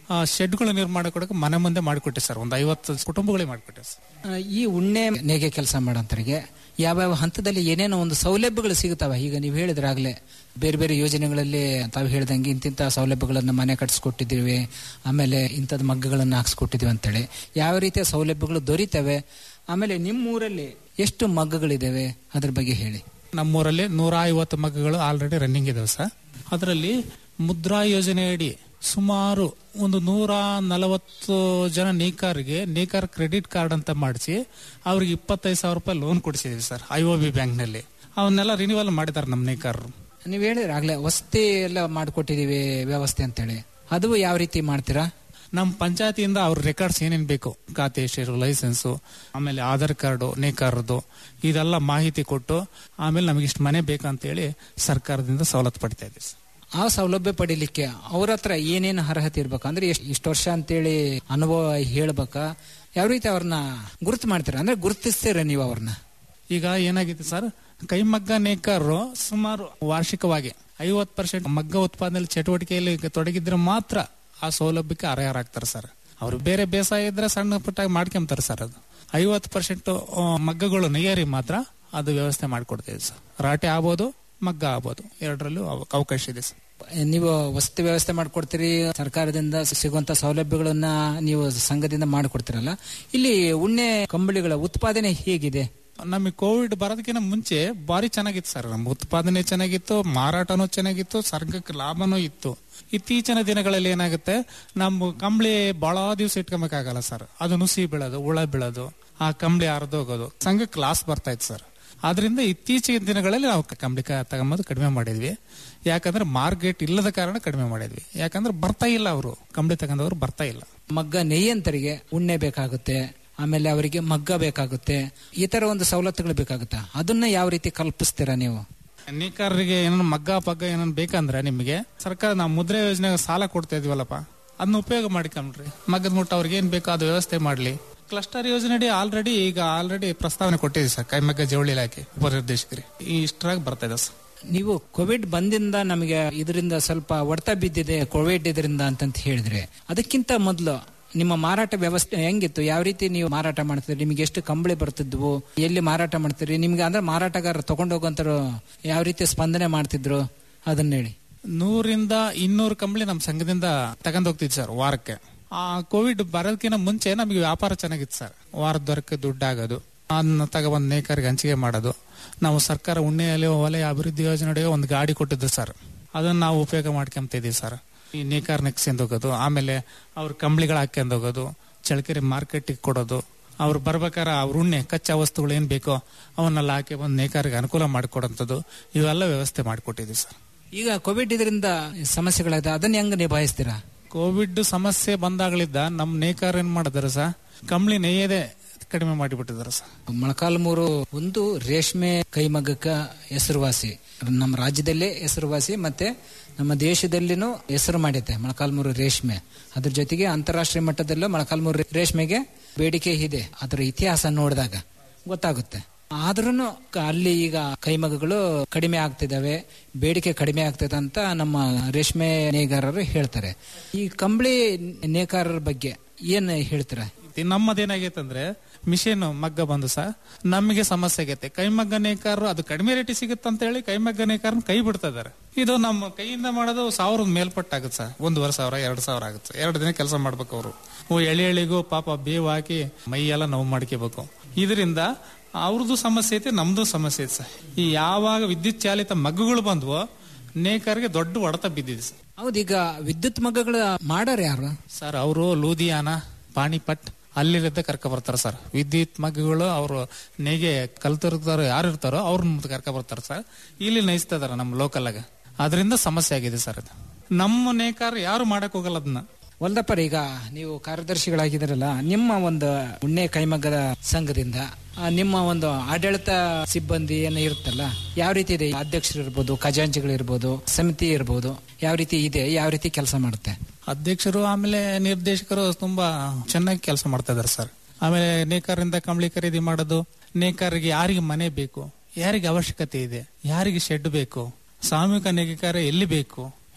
ಶೆಡ್ಗಳು ನಿರ್ಮಾಣ ಕೊಡಕ್ಕೆ ಮನೆ ಮುಂದೆ ಮಾಡಿಕೊಟ್ಟೆ ಸರ್ ಒಂದು ಐವತ್ತು ಕುಟುಂಬಗಳಿಗೆ ಮಾಡಿಕೊಟ್ಟೆ ಸರ್ ಆ, ಈ ಉಣ್ಣೆ ನೇಗೆ ಕೆಲಸ ಮಾಡೋಂಥವ್ರಿಗೆ ಯಾವ್ಯಾವ ಹಂತದಲ್ಲಿ ಏನೇನೋ ಒಂದು ಸೌಲಭ್ಯಗಳು ಸಿಗುತ್ತವೆ ಈಗ ನೀವು ಹೇಳಿದ್ರಾಗಲೇ ಬೇರೆ ಬೇರೆ ಯೋಜನೆಗಳಲ್ಲಿ ತಾವು ಹೇಳ್ದಂಗೆ ಇಂತಿಂಥ ಸೌಲಭ್ಯಗಳನ್ನು ಮನೆ ಕಟ್ಸ್ಕೊಟ್ಟಿದ್ದೀವಿ ಆಮೇಲೆ ಇಂಥದ್ದು ಮಗ್ಗಗಳನ್ನು ಹಾಕ್ಸ್ಕೊಟ್ಟಿದ್ದೀವಿ ಅಂತೇಳಿ ಯಾವ ರೀತಿಯ ಸೌಲಭ್ಯಗಳು ದೊರೀತವೆ ಆಮೇಲೆ ನಿಮ್ಮ ಊರಲ್ಲಿ ಎಷ್ಟು ಮಗ್ಗಗಳಿದ್ದಾವೆ ಅದ್ರ ಬಗ್ಗೆ ಹೇಳಿ ನಮ್ಮೂರಲ್ಲಿ ನೂರ ಐವತ್ತು ಮಗ್ಗಗಳು ಆಲ್ರೆಡಿ ರನ್ನಿಂಗ್ ಇದಾವೆ ಸರ್ ಅದರಲ್ಲಿ ಮುದ್ರಾ ಯೋಜನೆಯಡಿ ಸುಮಾರು ಒಂದು ನೂರ ನಲವತ್ತು ಜನ ನೇಕಾರಿಗೆ ನೇಕಾರ ಕ್ರೆಡಿಟ್ ಕಾರ್ಡ್ ಅಂತ ಮಾಡಿಸಿ ಅವ್ರಿಗೆ ಇಪ್ಪತ್ತೈದು ಸಾವಿರ ರೂಪಾಯಿ ಲೋನ್ ಕೊಡಿಸಿದೀವಿ ಸರ್ ಐ ಒ ಬಿ ಬ್ಯಾಂಕ್ನಲ್ಲಿ ಅವನ್ನೆಲ್ಲ ರಿನಿವಲ್ ಮಾಡಿದ್ದಾರೆ ನಮ್ಮ ನೇಕಾರರು ನೀವು ಹೇಳಿದ್ರೆ ಆಗ್ಲೇ ವಸತಿ ಎಲ್ಲ ಮಾಡಿಕೊಟ್ಟಿದ್ದೀವಿ ವ್ಯವಸ್ಥೆ ಅಂತೇಳಿ ಅದು ಯಾವ ರೀತಿ ಮಾಡ್ತೀರಾ ನಮ್ಮ ಪಂಚಾಯತಿಯಿಂದ ಅವ್ರ ರೆಕಾರ್ಡ್ಸ್ ಏನೇನ್ ಬೇಕು ಖಾತೆ ಶೇರು ಲೈಸೆನ್ಸು ಆಮೇಲೆ ಆಧಾರ್ ಕಾರ್ಡು ನೇಕಾರದ್ದು ಇದೆಲ್ಲ ಮಾಹಿತಿ ಕೊಟ್ಟು ಆಮೇಲೆ ನಮಗೆ ಇಷ್ಟು ಮನೆ ಬೇಕಂತೇಳಿ ಸರ್ಕಾರದಿಂದ ಸವಲತ್ತು ಪಡಿತಾ ಇದ್ದೀವಿ ಸರ್ ಆ ಸೌಲಭ್ಯ ಪಡಿಲಿಕ್ಕೆ ಅವ್ರ ಹತ್ರ ಏನೇನು ಅರ್ಹತೆ ಇರ್ಬೇಕು ಅಂದ್ರೆ ಎಷ್ಟ್- ಇಷ್ಟು ವರ್ಷ ಅಂತೇಳಿ ಅನುಭವ ಹೇಳ್ಬೇಕಾ ಯಾವ ರೀತಿ ಅವ್ರನ್ನ ಗುರುತು ಮಾಡ್ತೀರಾ ಅಂದ್ರೆ ಗುರುತಿಸ್ತೀರ ನೀವು ಅವ್ರನ್ನ ಈಗ ಏನಾಗಿದೆ ಸರ್ ಕೈಮಗ್ಗ ನೇಕಾರರು ಸುಮಾರು ವಾರ್ಷಿಕವಾಗಿ ಐವತ್ತು ಪರ್ಸೆಂಟ್ ಮಗ್ಗ ಉತ್ಪಾದನೆ ಚಟುವಟಿಕೆಯಲ್ಲಿ ತೊಡಗಿದ್ರೆ ಮಾತ್ರ ಆ ಸೌಲಭ್ಯಕ್ಕೆ ಅರ್ಹರಾಗ್ತಾರೆ ಸರ್ ಅವ್ರು ಬೇರೆ ಬೇಸಾಯ ಇದ್ರೆ ಸಣ್ಣ ಪುಟ್ಟಾಗಿ ಮಾಡ್ಕೊಂತಾರೆ ಸರ್ ಅದು ಐವತ್ತು ಪರ್ಸೆಂಟ್ ಮಗ್ಗಗಳು ನೇಯರಿ ಮಾತ್ರ ಅದು ವ್ಯವಸ್ಥೆ ಮಾಡಿಕೊಡ್ತೀವಿ ಸರ್ ರಾಟೆ ಆಗ್ಬೋದು ಮಗ್ಗ ಆಗ್ಬೋದು ಎರಡರಲ್ಲೂ ಅವ- ಅವಕಾಶ ಇದೆ ಸರ್ ನೀವು ವಸತಿ ವ್ಯವಸ್ಥೆ ಮಾಡ್ಕೊಡ್ತೀರಿ ಸರ್ಕಾರದಿಂದ ಸಿಗುವಂತ ಸೌಲಭ್ಯಗಳನ್ನ ನೀವು ಸಂಘದಿಂದ ಮಾಡಿಕೊಡ್ತೀರಲ್ಲ ಇಲ್ಲಿ ಉಣ್ಣೆ ಕಂಬಳಿಗಳ ಉತ್ಪಾದನೆ ಹೇಗಿದೆ ನಮಗೆ ಕೋವಿಡ್ ಬರೋದಕ್ಕಿಂತ ಮುಂಚೆ ಭಾರಿ ಚೆನ್ನಾಗಿತ್ತು ಸರ್ ನಮ್ಮ ಉತ್ಪಾದನೆ ಚೆನ್ನಾಗಿತ್ತು ಮಾರಾಟನೂ ಚೆನ್ನಾಗಿತ್ತು ಸರ್ಗಕ್ಕೆ ಲಾಭನೂ ಇತ್ತು ಇತ್ತೀಚಿನ ದಿನಗಳಲ್ಲಿ ಏನಾಗುತ್ತೆ ನಮ್ಮ ಕಂಬಳಿ ಬಹಳ ದಿವಸ ಇಟ್ಕೊಬೇಕಾಗಲ್ಲ ಸರ್ ಅದು ನುಸಿ ಬೀಳೋದು ಹುಳ ಬೀಳೋದು ಆ ಕಂಬಳಿ ಹರಿದೋಗೋದು ಸಂಘಕ್ಕೆ ಲಾಸ್ ಬರ್ತಾ ಇತ್ತು ಸರ್ ಆದ್ರಿಂದ ಇತ್ತೀಚಿನ ದಿನಗಳಲ್ಲಿ ನಾವು ಕಂಬಳಿ ಕ- ತಗೊಂಬಂದು ಕಡಿಮೆ ಮಾಡಿದ್ವಿ ಯಾಕಂದ್ರೆ ಮಾರ್ಕೆಟ್ ಇಲ್ಲದ ಕಾರಣ ಕಡಿಮೆ ಮಾಡಿದ್ವಿ ಯಾಕಂದ್ರೆ ಬರ್ತಾ ಇಲ್ಲ ಅವರು ಕಂಬಳಿ ತಗೊಂಡವ್ರು ಬರ್ತಾ ಇಲ್ಲ ಮಗ್ಗ ನೆಯ್ಯಂತರಿಗೆ ಉಣ್ಣೆ ಬೇಕಾಗುತ್ತೆ ಆಮೇಲೆ ಅವರಿಗೆ ಮಗ್ಗ ಬೇಕಾಗುತ್ತೆ ಈ ತರ ಒಂದು ಸವಲತ್ತುಗಳು ಬೇಕಾಗುತ್ತೆ ಅದನ್ನ ಯಾವ ರೀತಿ ಕಲ್ಪಿಸ್ತೀರಾ ನೀವು ನೇಕಾರರಿಗೆ ಏನಾದ್ರು ಮಗ್ಗ ಪಗ್ಗ ಏನಾದ್ರು ಬೇಕಂದ್ರೆ ನಿಮಗೆ ಸರ್ಕಾರ ನಾವು ಮುದ್ರಾ ಯೋಜನೆ ಸಾಲ ಕೊಡ್ತಾ ಇದೀವಲ್ಲಪ್ಪ ಅದನ್ನ ಉಪಯೋಗ ಮಾಡಿಕೊಂಡ್ರಿ ಮಗ್ಗದ ಮುಟ್ಟ ಅವ್ರಿಗೆ ಏನ್ ಬೇಕೋ ಅದು ವ್ಯವಸ್ಥೆ ಮಾಡ್ಲಿ ಕ್ಲಸ್ಟರ್ ಯೋಜನೆ ಆಲ್ರೆಡಿ ಈಗ ಆಲ್ರೆಡಿ ಪ್ರಸ್ತಾವನೆ ಕೊಟ್ಟಿದೆ ಸರ್ ಕೈಮಗ್ಗ ಜವಳಿ ಇಲಾಖೆ ಉಪನಿರ್ದೇಶಕರಿಗೆ ಈ ಇಷ್ಟರಾಗಿ ಬರ್ತಾ ಇದೆ ಸರ್ ನೀವು ಕೋವಿಡ್ ಬಂದಿಂದ ನಮಗೆ ಇದರಿಂದ ಸ್ವಲ್ಪ ಹೊಡೆತ ಬಿದ್ದಿದೆ ಕೋವಿಡ್ ಇದರಿಂದ ಅಂತಂತ ಹೇಳಿದ್ರೆ ಅದಕ್ಕಿಂತ ಮೊದಲು ನಿಮ್ಮ ಮಾರಾಟ ವ್ಯವಸ್ಥೆ ಹೆಂಗಿತ್ತು ಯಾವ ರೀತಿ ನೀವು ಮಾರಾಟ ಮಾಡ್ತಿದ್ರಿ ನಿಮ್ಗೆ ಎಷ್ಟು ಕಂಬಳಿ ಬರ್ತಿದ್ವು ಎಲ್ಲಿ ಮಾರಾಟ ಮಾಡ್ತೀರಿ ನಿಮ್ಗೆ ಅಂದ್ರೆ ಮಾರಾಟಗಾರ ತಗೊಂಡೋಗಂತರು ಯಾವ ರೀತಿ ಸ್ಪಂದನೆ ಮಾಡ್ತಿದ್ರು ಅದನ್ನ ಹೇಳಿ ನೂರಿಂದ ಇನ್ನೂರು ಕಂಬಳಿ ನಮ್ಮ ಸಂಘದಿಂದ ತಗೊಂಡ್ ಹೋಗ್ತಿದ್ವಿ ಸರ್ ವಾರಕ್ಕೆ ಆ ಕೋವಿಡ್ ಬರೋದಕ್ಕಿಂತ ಮುಂಚೆ ನಮಗೆ ವ್ಯಾಪಾರ ಚೆನ್ನಾಗಿತ್ತು ಸರ್ ವಾರದವರೆಗೆ ದುಡ್ಡು ಆಗೋದು ಅದನ್ನ ತಗೊಬಂದು ನೇಕಾರಿಗೆ ಹಂಚಿಕೆ ಮಾಡೋದು ನಾವು ಸರ್ಕಾರ ಉಣ್ಣೆಯಲ್ಲಿ ವಲಯ ಅಭಿವೃದ್ಧಿ ಯೋಜನೆಗೆ ಒಂದು ಗಾಡಿ ಕೊಟ್ಟಿದ್ದು ಸರ್ ಅದನ್ನ ನಾವು ಉಪಯೋಗ ಮಾಡ್ಕೊಂತಿದೀವಿ ಸರ್ ಈ ನೇಕಾರ ನೆಕ್ಸ್ಕೊಂಡು ಹೋಗೋದು ಆಮೇಲೆ ಅವ್ರ ಕಂಬಳಿಗಳು ಹಾಕ್ಯಂಡ್ ಹೋಗೋದು ಚಳಕೆರೆ ಮಾರ್ಕೆಟಿಗೆ ಕೊಡೋದು ಅವ್ರು ಬರ್ಬೇಕಾರೆ ಅವ್ರ ಉಣ್ಣೆ ಕಚ್ಚಾ ವಸ್ತುಗಳು ಏನ್ ಬೇಕೋ ಅವನ್ನೆಲ್ಲ ಹಾಕಿ ಬಂದು ನೇಕಾರಿಗೆ ಅನುಕೂಲ ಮಾಡಿಕೊಡೋಂಥದ್ದು ಇವೆಲ್ಲ ವ್ಯವಸ್ಥೆ ಮಾಡಿಕೊಟ್ಟಿದ್ದೀವಿ ಸರ್ ಈಗ ಕೋವಿಡ್ ಇದರಿಂದ ಸಮಸ್ಯೆಗಳಾದ ಅದನ್ನ ಹೆಂಗ್ ನಿಭಾಯಿಸ್ತೀರಾ ಕೋವಿಡ್ ಸಮಸ್ಯೆ ಬಂದಾಗಳಿದ್ದ ನಮ್ಮ ನೇಕಾರ ಏನ್ ಮಾಡಿದಾರೆ ಸರ್ ಕಂಬಳಿ ನೇಯದೆ ಕಡಿಮೆ ಮಾಡಿಬಿಟ್ಟಿದ್ದಾರೆ ಸರ್ ಮೊಳಕಾಲ್ಮೂರು ಒಂದು ರೇಷ್ಮೆ ಕೈಮಗ್ಗಕ್ಕ ಹೆಸರುವಾಸಿ ನಮ್ಮ ರಾಜ್ಯದಲ್ಲೇ ಹೆಸರುವಾಸಿ ಮತ್ತೆ ನಮ್ಮ ದೇಶದಲ್ಲಿನೂ ಹೆಸರು ಮಾಡೈತೆ ಮೊಳಕಾಲ್ಮೂರು ರೇಷ್ಮೆ ಅದ್ರ ಜೊತೆಗೆ ಅಂತಾರಾಷ್ಟ್ರೀಯ ಮಟ್ಟದಲ್ಲೂ ಮೊಳಕಾಲ್ಮೂರು ರೇಷ್ಮೆಗೆ ಬೇಡಿಕೆ ಇದೆ ಅದರ ಇತಿಹಾಸ ನೋಡಿದಾಗ ಗೊತ್ತಾಗುತ್ತೆ ಆದ್ರೂ ಅಲ್ಲಿ ಈಗ ಕೈಮಗ್ಗಗಳು ಕಡಿಮೆ ಆಗ್ತಿದಾವೆ ಬೇಡಿಕೆ ಕಡಿಮೆ ಆಗ್ತದೆ ಅಂತ ನಮ್ಮ ರೇಷ್ಮೆ ನೇಕಾರರು ಹೇಳ್ತಾರೆ ಈ ಕಂಬಳಿ ನೇಕಾರರ ಬಗ್ಗೆ ಏನ್ ಹೇಳ್ತೀರಾ ಇದು ನಮ್ಮದೇನಾಗೈತೆ ಅಂದ್ರೆ ಮಿಷಿನ್ ಮಗ್ಗ ಬಂದು ಸಹ ನಮಗೆ ಸಮಸ್ಯೆ ಆಗೈತೆ ಕೈಮಗ್ಗ ನೇಕಾರರು ಅದು ಕಡಿಮೆ ರೇಟ್ ಸಿಗುತ್ತೆ ಅಂತ ಹೇಳಿ ಕೈಮಗ್ಗ ನೇಕಾರನ ಕೈ ಬಿಡ್ತಾ ಇದಾರೆ ಇದು ನಮ್ಮ ಕೈಯಿಂದ ಮಾಡೋದು ಸಾವಿರದ ಮೇಲ್ಪಟ್ಟಾಗುತ್ತೆ ಸರ್ ಒಂದೂವರೆ ಸಾವಿರ ಎರಡು ಸಾವಿರ ಆಗುತ್ತೆ ಎರಡು ದಿನ ಕೆಲಸ ಮಾಡ್ಬೇಕು ಅವರು ಎಳೆ ಎಳೆಗೂ ಪಾಪ ಬೇವು ಹಾಕಿ ಮೈ ಎಲ್ಲ ನೋವು ಮಾಡ್ಕೋಬೇಕು ಇದರಿಂದ ಅವ್ರದ್ದು ಸಮಸ್ಯೆ ಐತೆ ನಮ್ದು ಸಮಸ್ಯೆ ಐತೆ ಸರ್ ಈ ಯಾವಾಗ ವಿದ್ಯುತ್ ಚಾಲಿತ ಮಗ್ಗುಗಳು ಬಂದ್ವೋ ನೇಕಾರಿಗೆ ದೊಡ್ಡ ಹೊಡೆತ ಬಿದ್ದಿದೆ ಸರ್ ಹೌದೀಗ ವಿದ್ಯುತ್ ಮಗ್ಗಗಳ ಮಾಡಾರ ಯಾರು ಸರ್ ಅವರು ಲೂಧಿಯಾನ ಪಾಣಿಪಟ್ ಅಲ್ಲಿರುತ್ತೆ ಕರ್ಕ ಬರ್ತಾರೆ ಸರ್ ವಿದ್ಯುತ್ ಮಗ್ಗಗಳು ಅವರು ನೇಗೆ ಕಲ್ತಿರ್ತಾರೋ ಯಾರು ಇರ್ತಾರೋ ಅವ್ರನ್ನ ಕರ್ಕ ಬರ್ತಾರೆ ಸರ್ ಇಲ್ಲಿ ನಯಿಸ್ತಾ ಇದಾರೆ ನಮ್ಮ ಲೋಕಲ್ ಆಗ ಅದರಿಂದ ಸಮಸ್ಯೆ ಆಗಿದೆ ಸರ್ ಅದು ನಮ್ಮ ನೇಕಾರ ಯಾರು ಮಾಡಕ್ ಹೋಗಲ್ಲ ಅದನ್ನ ವಲ್ದಪ್ಪರ್ ಈಗ ನೀವು ಕಾರ್ಯದರ್ಶಿಗಳಾಗಿದ್ದೀರಲ್ಲ ನಿಮ್ಮ ಒಂದು ಉಣ್ಣೆ ಕೈಮಗ್ಗದ ಸಂಘದಿಂದ ಆ, ನಿಮ್ಮ ಒಂದು ಆಡಳಿತ ಸಿಬ್ಬಂದಿ ಏನೋ ಇರುತ್ತಲ್ಲ ಯಾವ ರೀತಿ ಇದೆ ಅಧ್ಯಕ್ಷರು ಇರ್ಬೋದು ಖಜಾಂಚಿಗಳಿರ್ಬೋದು ಸಮಿತಿ ಇರ್ಬೋದು ಯಾವ ರೀತಿ ಇದೆ ಯಾವ ರೀತಿ ಕೆಲಸ ಮಾಡುತ್ತೆ ಅಧ್ಯಕ್ಷರು ಆಮೇಲೆ ನಿರ್ದೇಶಕರು ತುಂಬಾ ಚೆನ್ನಾಗಿ ಕೆಲಸ ಮಾಡ್ತಾ ಇದಾರೆ ಸರ್ ಆಮೇಲೆ ನೇಕಾರರಿಂದ ಕಂಬಳಿ ಖರೀದಿ ಮಾಡೋದು ನೇಕಾರರಿಗೆ ಯಾರಿಗೆ ಮನೆ ಬೇಕು ಯಾರಿಗೆ ಅವಶ್ಯಕತೆ ಇದೆ ಯಾರಿಗೆ ಶೆಡ್ ಬೇಕು ಸಾಮೂಹಿಕ ನೇಕಾರ ಎಲ್ಲಿ ಬೇಕು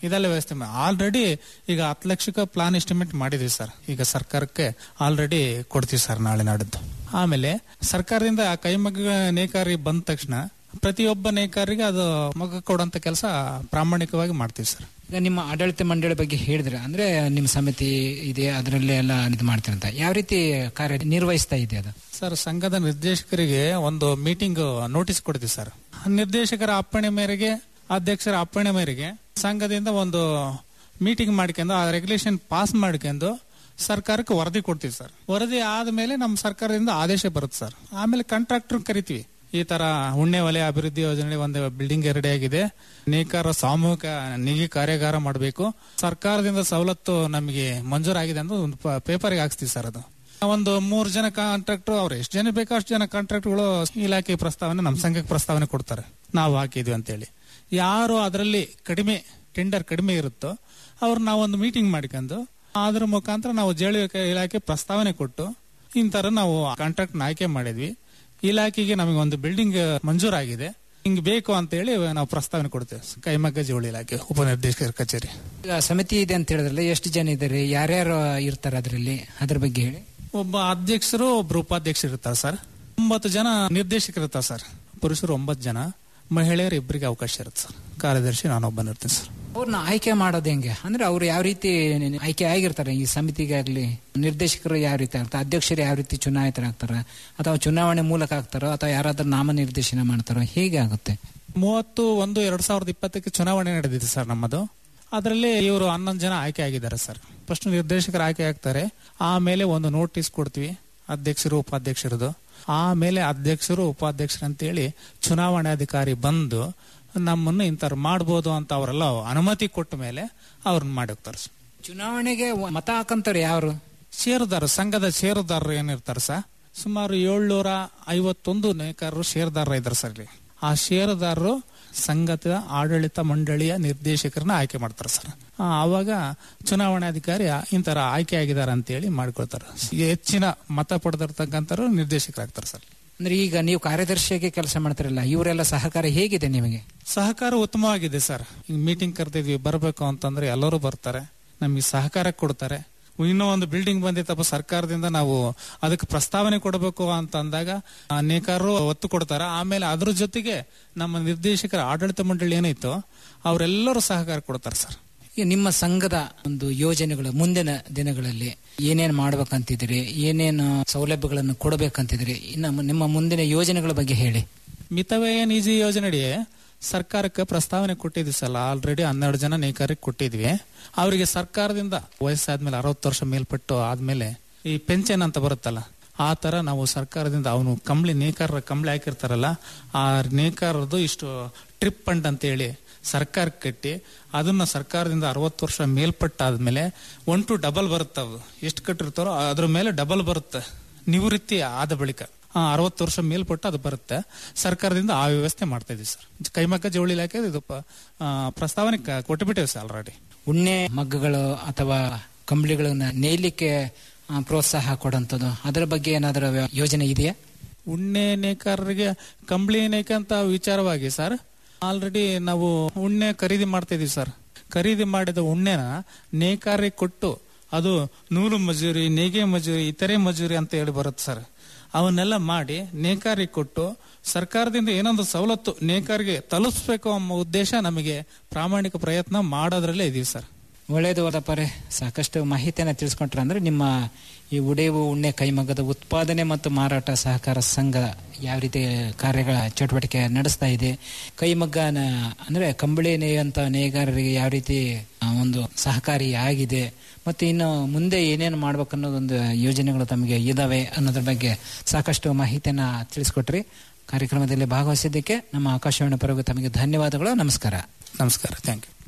ಇದೆಲ್ಲ ವ್ಯವಸ್ಥೆ ಆಲ್ರೆಡಿ ಈಗ ಹತ್ತು ಲಕ್ಷಕ್ಕೆ ಪ್ಲಾನ್ ಎಸ್ಟಿಮೇಟ್ ಮಾಡಿದ್ವಿ ಸರ್ ಈಗ ಸರ್ಕಾರಕ್ಕೆ ಆಲ್ರೆಡಿ ಕೊಡ್ತೀವಿ ಸರ್ ನಾಳೆ ನಾಡಿದ್ದು ಆಮೇಲೆ ಸರ್ಕಾರದಿಂದ ಆ ಕೈಮಗ್ಗ ನೇಕಾರಿ ಬಂದ ತಕ್ಷಣ ಪ್ರತಿಯೊಬ್ಬ ನೇಕಾರಿಗೆ ಅದು ಮಗ ಕೊಡುವಂತ ಕೆಲಸ ಪ್ರಾಮಾಣಿಕವಾಗಿ ಮಾಡ್ತೀವಿ ಸರ್ ಈಗ ನಿಮ್ಮ ಆಡಳಿತ ಮಂಡಳಿ ಬಗ್ಗೆ ಹೇಳಿದ್ರೆ ಅಂದ್ರೆ ನಿಮ್ಮ ಸಮಿತಿ ಇದೆ ಅದರಲ್ಲೇ ಎಲ್ಲ ಇದು ಮಾಡ್ತೀರಂತ ಯಾವ ರೀತಿ ಕಾರ್ಯ ನಿರ್ವಹಿಸ್ತಾ ಇದೆ ಅದು ಸರ್ ಸಂಘದ ನಿರ್ದೇಶಕರಿಗೆ ಒಂದು ಮೀಟಿಂಗ್ ನೋಟಿಸ್ ಕೊಡ್ತೀವಿ ಸರ್ ನಿರ್ದೇಶಕರ ಅಪ್ಪಣೆ ಮೇರೆಗೆ ಅಧ್ಯಕ್ಷರ ಅಪ್ಪಣೆ ಮೇರೆಗೆ ಸಂಘದಿಂದ ಒಂದು ಮೀಟಿಂಗ್ ಮಾಡ್ಕೊಂಡು ಆ ರೆಗ್ಯುಲೇಷನ್ ಪಾಸ್ ಮಾಡ್ಕೊಂಡು ಸರ್ಕಾರಕ್ಕೆ ವರದಿ ಕೊಡ್ತೀವಿ ಸರ್ ವರದಿ ಆದ್ಮೇಲೆ ನಮ್ಮ ಸರ್ಕಾರದಿಂದ ಆದೇಶ ಬರುತ್ತೆ ಸರ್ ಆಮೇಲೆ ಕಾಂಟ್ರಾಕ್ಟರ್ ಕರಿತೀವಿ ಈ ತರ ಉಣ್ಣೆ ವಲಯ ಅಭಿವೃದ್ಧಿ ಯೋಜನೆ ಒಂದು ಬಿಲ್ಡಿಂಗ್ ರೆಡಿ ಆಗಿದೆ ನೇಕಾರ ಸಾಮೂಹಿಕ ನಿಗಿ ಕಾರ್ಯಾಗಾರ ಮಾಡಬೇಕು ಸರ್ಕಾರದಿಂದ ಸವಲತ್ತು ನಮಗೆ ಮಂಜೂರಾಗಿದೆ ಅಂತ ಒಂದು ಪೇಪರ್ಗೆ ಹಾಕ್ಸ್ತೀವಿ ಸರ್ ಅದು ಒಂದು ಮೂರು ಜನ ಕಾಂಟ್ರಾಕ್ಟರ್ ಅವ್ರು ಎಷ್ಟು ಜನ ಬೇಕೋ ಅಷ್ಟು ಜನ ಕಾಂಟ್ರಾಕ್ಟ್ಗಳು ಇಲಾಖೆ ಪ್ರಸ್ತಾವನೆ ನಮ್ಮ ಸಂಘಕ್ಕೆ ಪ್ರಸ್ತಾವನೆ ಕೊಡ್ತಾರೆ ನಾವು ಹಾಕಿದ್ವಿ ಅಂತೇಳಿ ಯಾರು ಅದರಲ್ಲಿ ಕಡಿಮೆ ಟೆಂಡರ್ ಕಡಿಮೆ ಇರುತ್ತೋ ಅವ್ರು ನಾವೊಂದು ಮೀಟಿಂಗ್ ಮಾಡ್ಕೊಂಡು ಅದ್ರ ಮುಖಾಂತರ ನಾವು ಜೇಳಿ ಇಲಾಖೆ ಪ್ರಸ್ತಾವನೆ ಕೊಟ್ಟು ಇಂತರ ನಾವು ಕಾಂಟ್ರಾಕ್ಟ್ ಆಯ್ಕೆ ಮಾಡಿದ್ವಿ ಇಲಾಖೆಗೆ ನಮಗೆ ಒಂದು ಬಿಲ್ಡಿಂಗ್ ಮಂಜೂರಾಗಿದೆ ಹಿಂಗ್ ಬೇಕು ಅಂತ ಹೇಳಿ ನಾವು ಪ್ರಸ್ತಾವನೆ ಕೊಡ್ತೇವೆ ಕೈಮಗ್ಗ ಜೋಳಿ ಇಲಾಖೆ ಉಪನಿರ್ದೇಶಕರ ಕಚೇರಿ ಈಗ ಸಮಿತಿ ಇದೆ ಅಂತ ಹೇಳಿದ್ರಲ್ಲ ಎಷ್ಟು ಜನ ಇದ್ದಾರೆ ಯಾರ್ಯಾರು ಇರ್ತಾರೆ ಅದರಲ್ಲಿ ಅದ್ರ ಬಗ್ಗೆ ಹೇಳಿ ಒಬ್ಬ ಅಧ್ಯಕ್ಷರು ಒಬ್ರು ಉಪಾಧ್ಯಕ್ಷರು ಇರ್ತಾರೆ ಸರ್ ಒಂಬತ್ತು ಜನ ನಿರ್ದೇಶಕರು ಇರ್ತಾರೆ ಸರ್ ಪುರುಷರು ಒಂಬತ್ತು ಜನ ಮಹಿಳೆಯರು ಇಬ್ಬರಿಗೆ ಅವಕಾಶ ಇರುತ್ತೆ ಸರ್ ಕಾರ್ಯದರ್ಶಿ ನಾನೊಬ್ಬನಿರ್ತೀನಿ ಸರ್ ಅವ್ರನ್ನ ಆಯ್ಕೆ ಮಾಡೋದು ಹೆಂಗೆ ಅಂದ್ರೆ ಅವ್ರು ಯಾವ ರೀತಿ ಆಯ್ಕೆ ಆಗಿರ್ತಾರೆ ಈ ಸಮಿತಿಗೆ ಆಗ್ಲಿ ನಿರ್ದೇಶಕರು ಯಾವ ರೀತಿ ಆಗ್ತಾರೆ ಅಧ್ಯಕ್ಷರು ಯಾವ ರೀತಿ ಚುನಾಯಿತರಾಗ್ತಾರೆ ಅಥವಾ ಚುನಾವಣೆ ಮೂಲಕ ಆಗ್ತಾರೋ ಅಥವಾ ಯಾರಾದ್ರೂ ನಾಮನಿರ್ದೇಶನ ಮಾಡ್ತಾರೋ ಹೇಗೆ ಆಗುತ್ತೆ ಮೂವತ್ತು ಒಂದು ಎರಡ್ ಸಾವಿರದ ಇಪ್ಪತ್ತಕ್ಕೆ ಚುನಾವಣೆ ನಡೆದಿದೆ ಸರ್ ನಮ್ಮದು ಅದರಲ್ಲಿ ಇವರು ಹನ್ನೊಂದು ಜನ ಆಯ್ಕೆ ಆಗಿದ್ದಾರೆ ಸರ್ ಫಸ್ಟ್ ನಿರ್ದೇಶಕರು ಆಯ್ಕೆ ಆಗ್ತಾರೆ ಆಮೇಲೆ ಒಂದು ನೋಟಿಸ್ ಕೊಡ್ತೀವಿ ಅಧ್ಯಕ್ಷರು ಉಪಾಧ್ಯಕ್ಷರದು ಆಮೇಲೆ ಅಧ್ಯಕ್ಷರು ಉಪಾಧ್ಯಕ್ಷರು ಅಂತೇಳಿ ಚುನಾವಣಾಧಿಕಾರಿ ಬಂದು ನಮ್ಮನ್ನು ಇಂಥವ್ರು ಮಾಡ್ಬೋದು ಅಂತ ಅವರೆಲ್ಲ ಅನುಮತಿ ಕೊಟ್ಟ ಮೇಲೆ ಅವ್ರನ್ನ ಮಾಡಿ ಹೋಗ್ತಾರೆ ಸರ್. ಚುನಾವಣೆಗೆ ಮತ ಹಾಕಂತಾರೆ ಯಾರು ಷೇರುದಾರರು ಸಂಘದ ಷೇರುದಾರರು ಏನಿರ್ತಾರೆ ಸರ್ ಸುಮಾರು ಏಳ್ನೂರ ಐವತ್ತೊಂದು ನೇಕಾರರು ಷೇರುದಾರರು ಇದ್ದಾರೆ ಸರ್ ಇಲ್ಲಿ ಆ ಷೇರುದಾರರು ಸಂಘದ ಆಡಳಿತ ಮಂಡಳಿಯ ನಿರ್ದೇಶಕರನ್ನ ಆಯ್ಕೆ ಮಾಡ್ತಾರೆ ಸರ್ ಆ, ಆವಾಗ ಚುನಾವಣಾಧಿಕಾರಿ ಇಂತರ ಆಯ್ಕೆ ಆಗಿದ್ದಾರೆ ಅಂತೇಳಿ ಮಾಡ್ಕೊಳ್ತಾರೆ ಹೆಚ್ಚಿನ ಮತ ಪಡೆದಿರ್ತಕ್ಕಂಥವ್ರು ನಿರ್ದೇಶಕರಾಗ್ತಾರೆ ಸರ್ ಅಂದ್ರೆ ಈಗ ನೀವು ಕಾರ್ಯದರ್ಶಿಯಾಗಿ ಕೆಲಸ ಮಾಡ್ತಿರಲ್ಲ ಇವರೆಲ್ಲ ಸಹಕಾರ ಹೇಗಿದೆ ನಿಮಗೆ ಸಹಕಾರ ಉತ್ತಮವಾಗಿದೆ ಸರ್ ಈಗ ಮೀಟಿಂಗ್ ಕರೆದಿದ್ವಿ ಬರಬೇಕು ಅಂತಂದ್ರೆ ಎಲ್ಲರೂ ಬರ್ತಾರೆ ನಮಗೆ ಸಹಕಾರ ಕೊಡ್ತಾರೆ ಇನ್ನೂ ಒಂದು ಬಿಲ್ಡಿಂಗ್ ಬಂದಿತ್ತಪ್ಪ ಸರ್ಕಾರದಿಂದ ನಾವು ಅದಕ್ಕೆ ಪ್ರಸ್ತಾವನೆ ಕೊಡಬೇಕು ಅಂತ ಅಂದಾಗ ಆ, ನೇಕಾರರು ಒತ್ತು ಕೊಡ್ತಾರೆ ಆಮೇಲೆ ಅದ್ರ ಜೊತೆಗೆ ನಮ್ಮ ನಿರ್ದೇಶಕರ ಆಡಳಿತ ಮಂಡಳಿ ಏನಾಯ್ತು ಅವರೆಲ್ಲರೂ ಸಹಕಾರ ಕೊಡ್ತಾರೆ ಸರ್ ಈಗ ನಿಮ್ಮ ಸಂಘದ ಒಂದು ಯೋಜನೆಗಳು ಮುಂದಿನ ದಿನಗಳಲ್ಲಿ ಏನೇನು ಮಾಡ್ಬೇಕಂತಿದ್ದೀರಿ ಏನೇನು ಸೌಲಭ್ಯಗಳನ್ನು ಕೊಡಬೇಕಂತಿದ್ದೀರಿ ಇನ್ನು ನಿಮ್ಮ ಮುಂದಿನ ಯೋಜನೆಗಳ ಬಗ್ಗೆ ಹೇಳಿ ಮಿತವ್ಯಯ ನಿಧಿ ಯೋಜನೆಯಡಿ ಸರ್ಕಾರಕ್ಕೆ ಪ್ರಸ್ತಾವನೆ ಕೊಟ್ಟಿದ್ವಿ ಸಲ ಆಲ್ರೆಡಿ ಹನ್ನೆರಡು ಜನ ನೇಕಾರಿಗೆ ಕೊಟ್ಟಿದ್ವಿ ಅವರಿಗೆ ಸರ್ಕಾರದಿಂದ ವಯಸ್ಸಾದ್ಮೇಲೆ ಅರವತ್ತು ವರ್ಷ ಮೇಲ್ಪಟ್ಟು ಆದ್ಮೇಲೆ ಈ ಪೆನ್ಷನ್ ಅಂತ ಬರುತ್ತಲ್ಲ ಆ ತರ ನಾವು ಸರ್ಕಾರದಿಂದ ಅವನು ಕಂಬಳಿ ನೇಕಾರರ ಕಂಬಳಿ ಹಾಕಿರ್ತಾರಲ್ಲ ಆ ನೇಕಾರರದು ಇಷ್ಟು ಟ್ರಿಪ್ ಫಂಡ್ ಅಂತ ಹೇಳಿ ಸರ್ಕಾರಕ್ಕೆ ಕಟ್ಟಿ ಅದನ್ನ ಸರ್ಕಾರದಿಂದ ಅರವತ್ತು ವರ್ಷ ಮೇಲ್ಪಟ್ಟಾದ್ಮೇಲೆ ಒನ್ ಟು ಡಬಲ್ ಬರುತ್ತೆ ಅದು ಎಷ್ಟು ಕಟ್ಟಿರ್ತಾರೋ ಅದ್ರ ಮೇಲೆ ಡಬಲ್ ಬರುತ್ತೆ ನಿವೃತ್ತಿ ಆದ ಬಳಿಕ ಅರವತ್ತು ವರ್ಷ ಮೇಲ್ಪಟ್ಟು ಅದು ಬರುತ್ತೆ ಸರ್ಕಾರದಿಂದ ಆ ವ್ಯವಸ್ಥೆ ಮಾಡ್ತಾ ಇದೀವಿ ಸರ್ ಕೈಮಗ್ಗ ಜವಳಿ ಇಲಾಖೆ ಇದು ಪ- ಆ, ಪ್ರಸ್ತಾವನೆ ಕ- ಕೊಟ್ಟುಬಿಟ್ಟಿವಿ ಸರ್ ಆಲ್ರೆಡಿ ಉಣ್ಣೆ ಮಗ್ಗಗಳು ಅಥವಾ ಕಂಬಳಿಗಳನ್ನ ನೇಯಲಿಕ್ಕೆ ಆ, ಪ್ರೋತ್ಸಾಹ ಕೊಡೋಂಥದ್ದು ಅದರ ಬಗ್ಗೆ ಏನಾದರೂ ಯೋಜನೆ ಇದೆಯಾ ಉಣ್ಣೆ ನೇಕಾರರಿಗೆ ಕಂಬಳಿ ನೇಕ ಅಂತ ವಿಚಾರವಾಗಿ ಸರ್ ಆಲ್ರೆಡಿ ನಾವು ಉಣ್ಣೆ ಖರೀದಿ ಮಾಡ್ತಾ ಇದೀವಿ ಸರ್ ಖರೀದಿ ಮಾಡಿದ ಉಣ್ಣೆನ ನೇಕಾರಿಗೆ ಕೊಟ್ಟು ಅದು ನೂಲು ಮಜೂರಿ ನೇಗೆ ಮಜೂರಿ ಇತರೆ ಮಜೂರಿ ಅಂತ ಹೇಳಿ ಬರುತ್ತೆ ಸರ್ ಅವನ್ನೆಲ್ಲ ಮಾಡಿ ನೇಕಾರಿಗೆ ಕೊಟ್ಟು ಸರ್ಕಾರದಿಂದ ಏನೊಂದು ಸವಲತ್ತು ನೇಕಾರಿಗೆ ತಲುಪಿಸ್ಬೇಕು ಅನ್ನೋ ಉದ್ದೇಶ ನಮಗೆ ಪ್ರಾಮಾಣಿಕ ಪ್ರಯತ್ನ ಮಾಡೋದ್ರಲ್ಲೇ ಇದೀವಿ ಸರ್ ಒಳ್ಳೇದು ಹೋದಪ್ಪರೆ ಸಾಕಷ್ಟು ಮಾಹಿತಿಯನ್ನು ತಿಳಿಸ್ಕೊಂಡ್ರೆ ಅಂದ್ರೆ ನಿಮ್ಮ ಈ ಉಡೇವು ಉಣ್ಣೆ ಕೈಮಗ್ಗದ ಉತ್ಪಾದನೆ ಮತ್ತು ಮಾರಾಟ ಸಹಕಾರ ಸಂಘ ಯಾವ ರೀತಿ ಕಾರ್ಯಗಳ ಚಟುವಟಿಕೆ ನಡೆಸ್ತಾ ಇದೆ ಕೈಮಗ್ಗನ ಅಂದ್ರೆ ಕಂಬಳಿ ನೇಯಂತ ನೇಗಾರರಿಗೆ ಯಾವ ರೀತಿ ಆ, ಒಂದು ಸಹಕಾರಿ ಆಗಿದೆ ಮತ್ತೆ ಇನ್ನು ಮುಂದೆ ಏನೇನು ಮಾಡ್ಬೇಕನ್ನೋದೊಂದು ಯೋಜನೆಗಳು ತಮಗೆ ಇದಾವೆ ಅನ್ನೋದ್ರ ಬಗ್ಗೆ ಸಾಕಷ್ಟು ಮಾಹಿತಿಯನ್ನ ತಿಳಿಸ್ಕೊಟ್ರಿ ಕಾರ್ಯಕ್ರಮದಲ್ಲಿ ಭಾಗವಹಿಸಿದ್ದಕ್ಕೆ ನಮ್ಮ ಆಕಾಶವಾಣಿ ಪರವಾಗಿ ತಮಗೆ ಧನ್ಯವಾದಗಳು ನಮಸ್ಕಾರ ನಮಸ್ಕಾರ ಥ್ಯಾಂಕ್ ಯು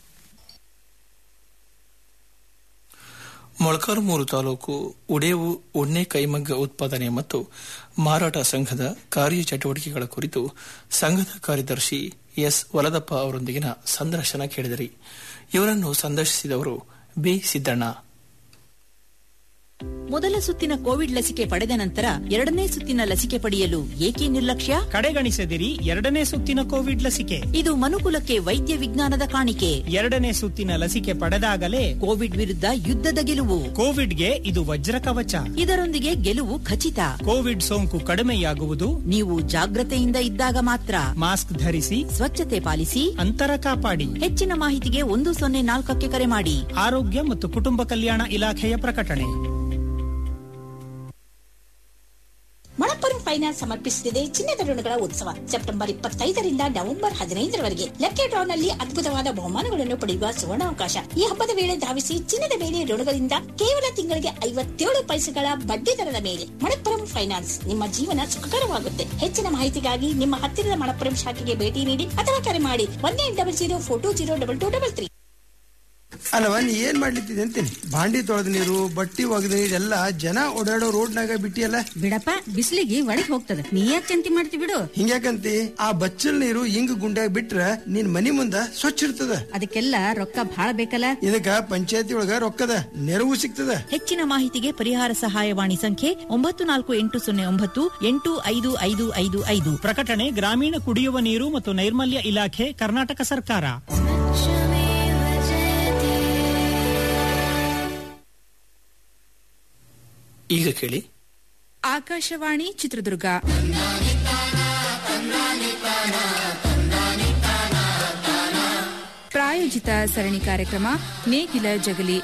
ಮೊಳಕಾಲ್ಮೂರು ತಾಲೂಕು ಉಡೇವು ಉಣ್ಣೆ ಕೈಮಗ್ಗ ಉತ್ಪಾದನೆ ಮತ್ತು ಮಾರಾಟ ಸಂಘದ ಕಾರ್ಯಚಟುವಟಿಕೆಗಳ ಕುರಿತು ಸಂಘದ ಕಾರ್ಯದರ್ಶಿ ಎಸ್ ವಲದಪ್ಪ ಅವರೊಂದಿಗಿನ ಸಂದರ್ಶನ ಕೇಳಿದರಿ ಇವರನ್ನು ಸಂದರ್ಶಿಸಿದವರು ಬಿ ಸಿದ್ದಣ್ಣ ಮೊದಲ ಸುತ್ತಿನ ಕೋವಿಡ್ ಲಸಿಕೆ ಪಡೆದ ನಂತರ ಎರಡನೇ ಸುತ್ತಿನ ಲಸಿಕೆ ಪಡೆಯಲು ಏಕೆ ನಿರ್ಲಕ್ಷ್ಯ ಕಡೆಗಣಿಸದಿರಿ ಎರಡನೇ ಸುತ್ತಿನ ಕೋವಿಡ್ ಲಸಿಕೆ ಇದು ಮನುಕುಲಕ್ಕೆ ವೈದ್ಯ ವಿಜ್ಞಾನದ ಕಾಣಿಕೆ ಎರಡನೇ ಸುತ್ತಿನ ಲಸಿಕೆ ಪಡೆದಾಗಲೇ ಕೋವಿಡ್ ವಿರುದ್ಧ ಯುದ್ಧದ ಗೆಲುವು ಕೋವಿಡ್ಗೆ ಇದು ವಜ್ರ ಕವಚ ಇದರೊಂದಿಗೆ ಗೆಲುವು ಖಚಿತ ಕೋವಿಡ್ ಸೋಂಕು ಕಡಿಮೆಯಾಗುವುದು ನೀವು ಜಾಗ್ರತೆಯಿಂದ ಇದ್ದಾಗ ಮಾತ್ರ ಮಾಸ್ಕ್ ಧರಿಸಿ ಸ್ವಚ್ಛತೆ ಪಾಲಿಸಿ ಅಂತರ ಕಾಪಾಡಿ ಹೆಚ್ಚಿನ ಮಾಹಿತಿಗೆ ಒಂದು ಸೊನ್ನೆ ನಾಲ್ಕಕ್ಕೆ ಕರೆ ಮಾಡಿ ಆರೋಗ್ಯ ಮತ್ತು ಕುಟುಂಬ ಕಲ್ಯಾಣ ಇಲಾಖೆಯ ಪ್ರಕಟಣೆ ಮಣಪ್ಪುರಂ ಫೈನಾನ್ಸ್ ಸಮರ್ಪಿಸುತ್ತಿದೆ ಚಿನ್ನದ ಋಣಗಳ ಉತ್ಸವ ಸೆಪ್ಟೆಂಬರ್ ಇಪ್ಪತ್ತೈದರಿಂದ ನವೆಂಬರ್ ಹದಿನೈದರವರೆಗೆ ಲಕ್ಕಿ ಡ್ರಾನಲ್ಲಿ ಅದ್ಭುತವಾದ ಬಹುಮಾನಗಳನ್ನು ಪಡೆಯುವ ಸುವರ್ಣಾವಕಾಶ ಈ ಹಬ್ಬದ ವೇಳೆ ಧಾವಿಸಿ ಚಿನ್ನದ ಮೇಲೆ ಋಣಗಳಿಂದ ಕೇವಲ ತಿಂಗಳಿಗೆ ಐವತ್ತೇಳು ಪೈಸೆಗಳ ಬಡ್ಡಿ ದರದ ಮೇಲೆ ಮಣಪ್ಪುರಂ ಫೈನಾನ್ಸ್ ನಿಮ್ಮ ಜೀವನ ಸುಖಕರವಾಗುತ್ತೆ ಹೆಚ್ಚಿನ ಮಾಹಿತಿಗಾಗಿ ನಿಮ್ಮ ಹತ್ತಿರದ ಮಣಪ್ಪುರಂ ಶಾಖೆಗೆ ಭೇಟಿ ನೀಡಿ ಅಥವಾ ಕರೆ ಮಾಡಿ one eight double zero four two zero double two double three ಅಲ್ಲವ ನೀ ಏನ್ ಮಾಡ್ಲಿತ್ತಿದೆ ಅಂತೀನಿ ಬಾಂಡಿ ತೊಳೆದ ನೀರು ಬಟ್ಟಿ ಒಗೆದ ನೀರು ಎಲ್ಲ ಜನ ಓಡಾಡೋ ರೋಡ್ನಾಗ ಬಿಟ್ಟಿಯಲ್ಲ ಬಿಡಪ್ಪ ಬಿಸಿಲಿಗೆ ಒಳಗ್ ಹೋಗ್ತದ ನೀ ಯಾಕೆ ಚಿಂತೆ ಮಾಡ್ತಿ ಬಿಡು ಹಿಂಗ್ಯಾಕಂತಿ ಆ ಬಚ್ಚಲ್ ನೀರು ಹಿಂಗ್ ಗುಂಡ್ಯಾಗ ಬಿಟ್ರ ನಿನ್ ಮನಿ ಮುಂದ ಸ್ವಚ್ಛ ಇರ್ತದ ಅದಕ್ಕೆಲ್ಲ ರೊಕ್ಕ ಭಾಳ ಬೇಕಲ್ಲ ಇದಕ್ಕ ಪಂಚಾಯತಿ ಒಳಗ ರೊಕ್ಕದ ನೆರವು ಸಿಗ್ತದ ಹೆಚ್ಚಿನ ಮಾಹಿತಿಗೆ ಪರಿಹಾರ ಸಹಾಯವಾಣಿ ಸಂಖ್ಯೆ ಒಂಬತ್ತು ನಾಲ್ಕು ಎಂಟು ಸೊನ್ನೆ ಒಂಬತ್ತು ಎಂಟು ಐದು ಐದು ಐದು ಐದು ಪ್ರಕಟಣೆ ಗ್ರಾಮೀಣ ಕುಡಿಯುವ ನೀರು ಮತ್ತು ನೈರ್ಮಲ್ಯ ಇಲಾಖೆ ಕರ್ನಾಟಕ ಸರ್ಕಾರ ಈಗ ಕೇಳಿ ಆಕಾಶವಾಣಿ ಚಿತ್ರದುರ್ಗ ಪ್ರಾಯೋಜಿತ ಸರಣಿ ಕಾರ್ಯಕ್ರಮ ನೇಗಿಲ ಜಗಲಿ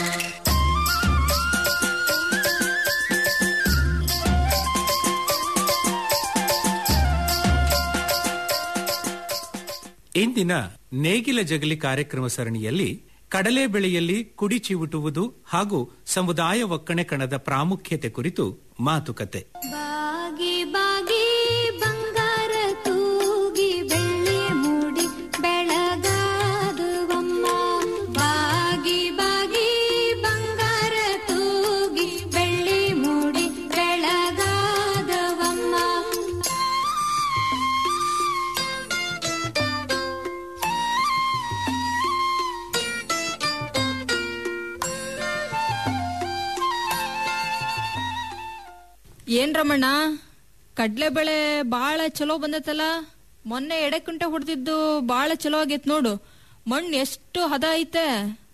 ಇಂದಿನ ನೇಗಿಲ ಜಗಲಿ ಕಾರ್ಯಕ್ರಮ ಸರಣಿಯಲ್ಲಿ ಕಡಲೆ ಬೆಳೆಯಲ್ಲಿ ಕುಡಿ ಚಿವುಟುವುದು ಹಾಗೂ ಸಮುದಾಯ ಒಕ್ಕಣೆ ಕಣದ ಪ್ರಾಮುಖ್ಯತೆ ಕುರಿತು ಮಾತುಕತೆ ಬಾಗಿ ಬಾಗಿ ಬಂಗಾರ ತೂಗಿ ಬೆಳ್ಳಿ ಮೂಡಿ ಬೆಳಗಾದುವಮ್ಮ ಬಾಗಿ ಬಾಗಿ ಬಂಗಾರ ತೂಗಿ ಬೆಳ್ಳಿ ಮೂಡಿ ಬೆಳಗಾದವಮ್ಮ ಏನ್ ರಮಣ್ಣ ಕಡ್ಲೆ ಬೆಳೆ ಬಾಳ ಚಲೋ ಬಂದೈತಲ್ಲ ಮೊನ್ನೆ ಎಡೆ ಕುಂಟೆ ಹೊಡೆದಿದ್ದು ಬಾಳ ಚಲೋ ಆಗೈತ್ ನೋಡು ಮಣ್ಣು ಎಷ್ಟು ಹದ ಐತೆ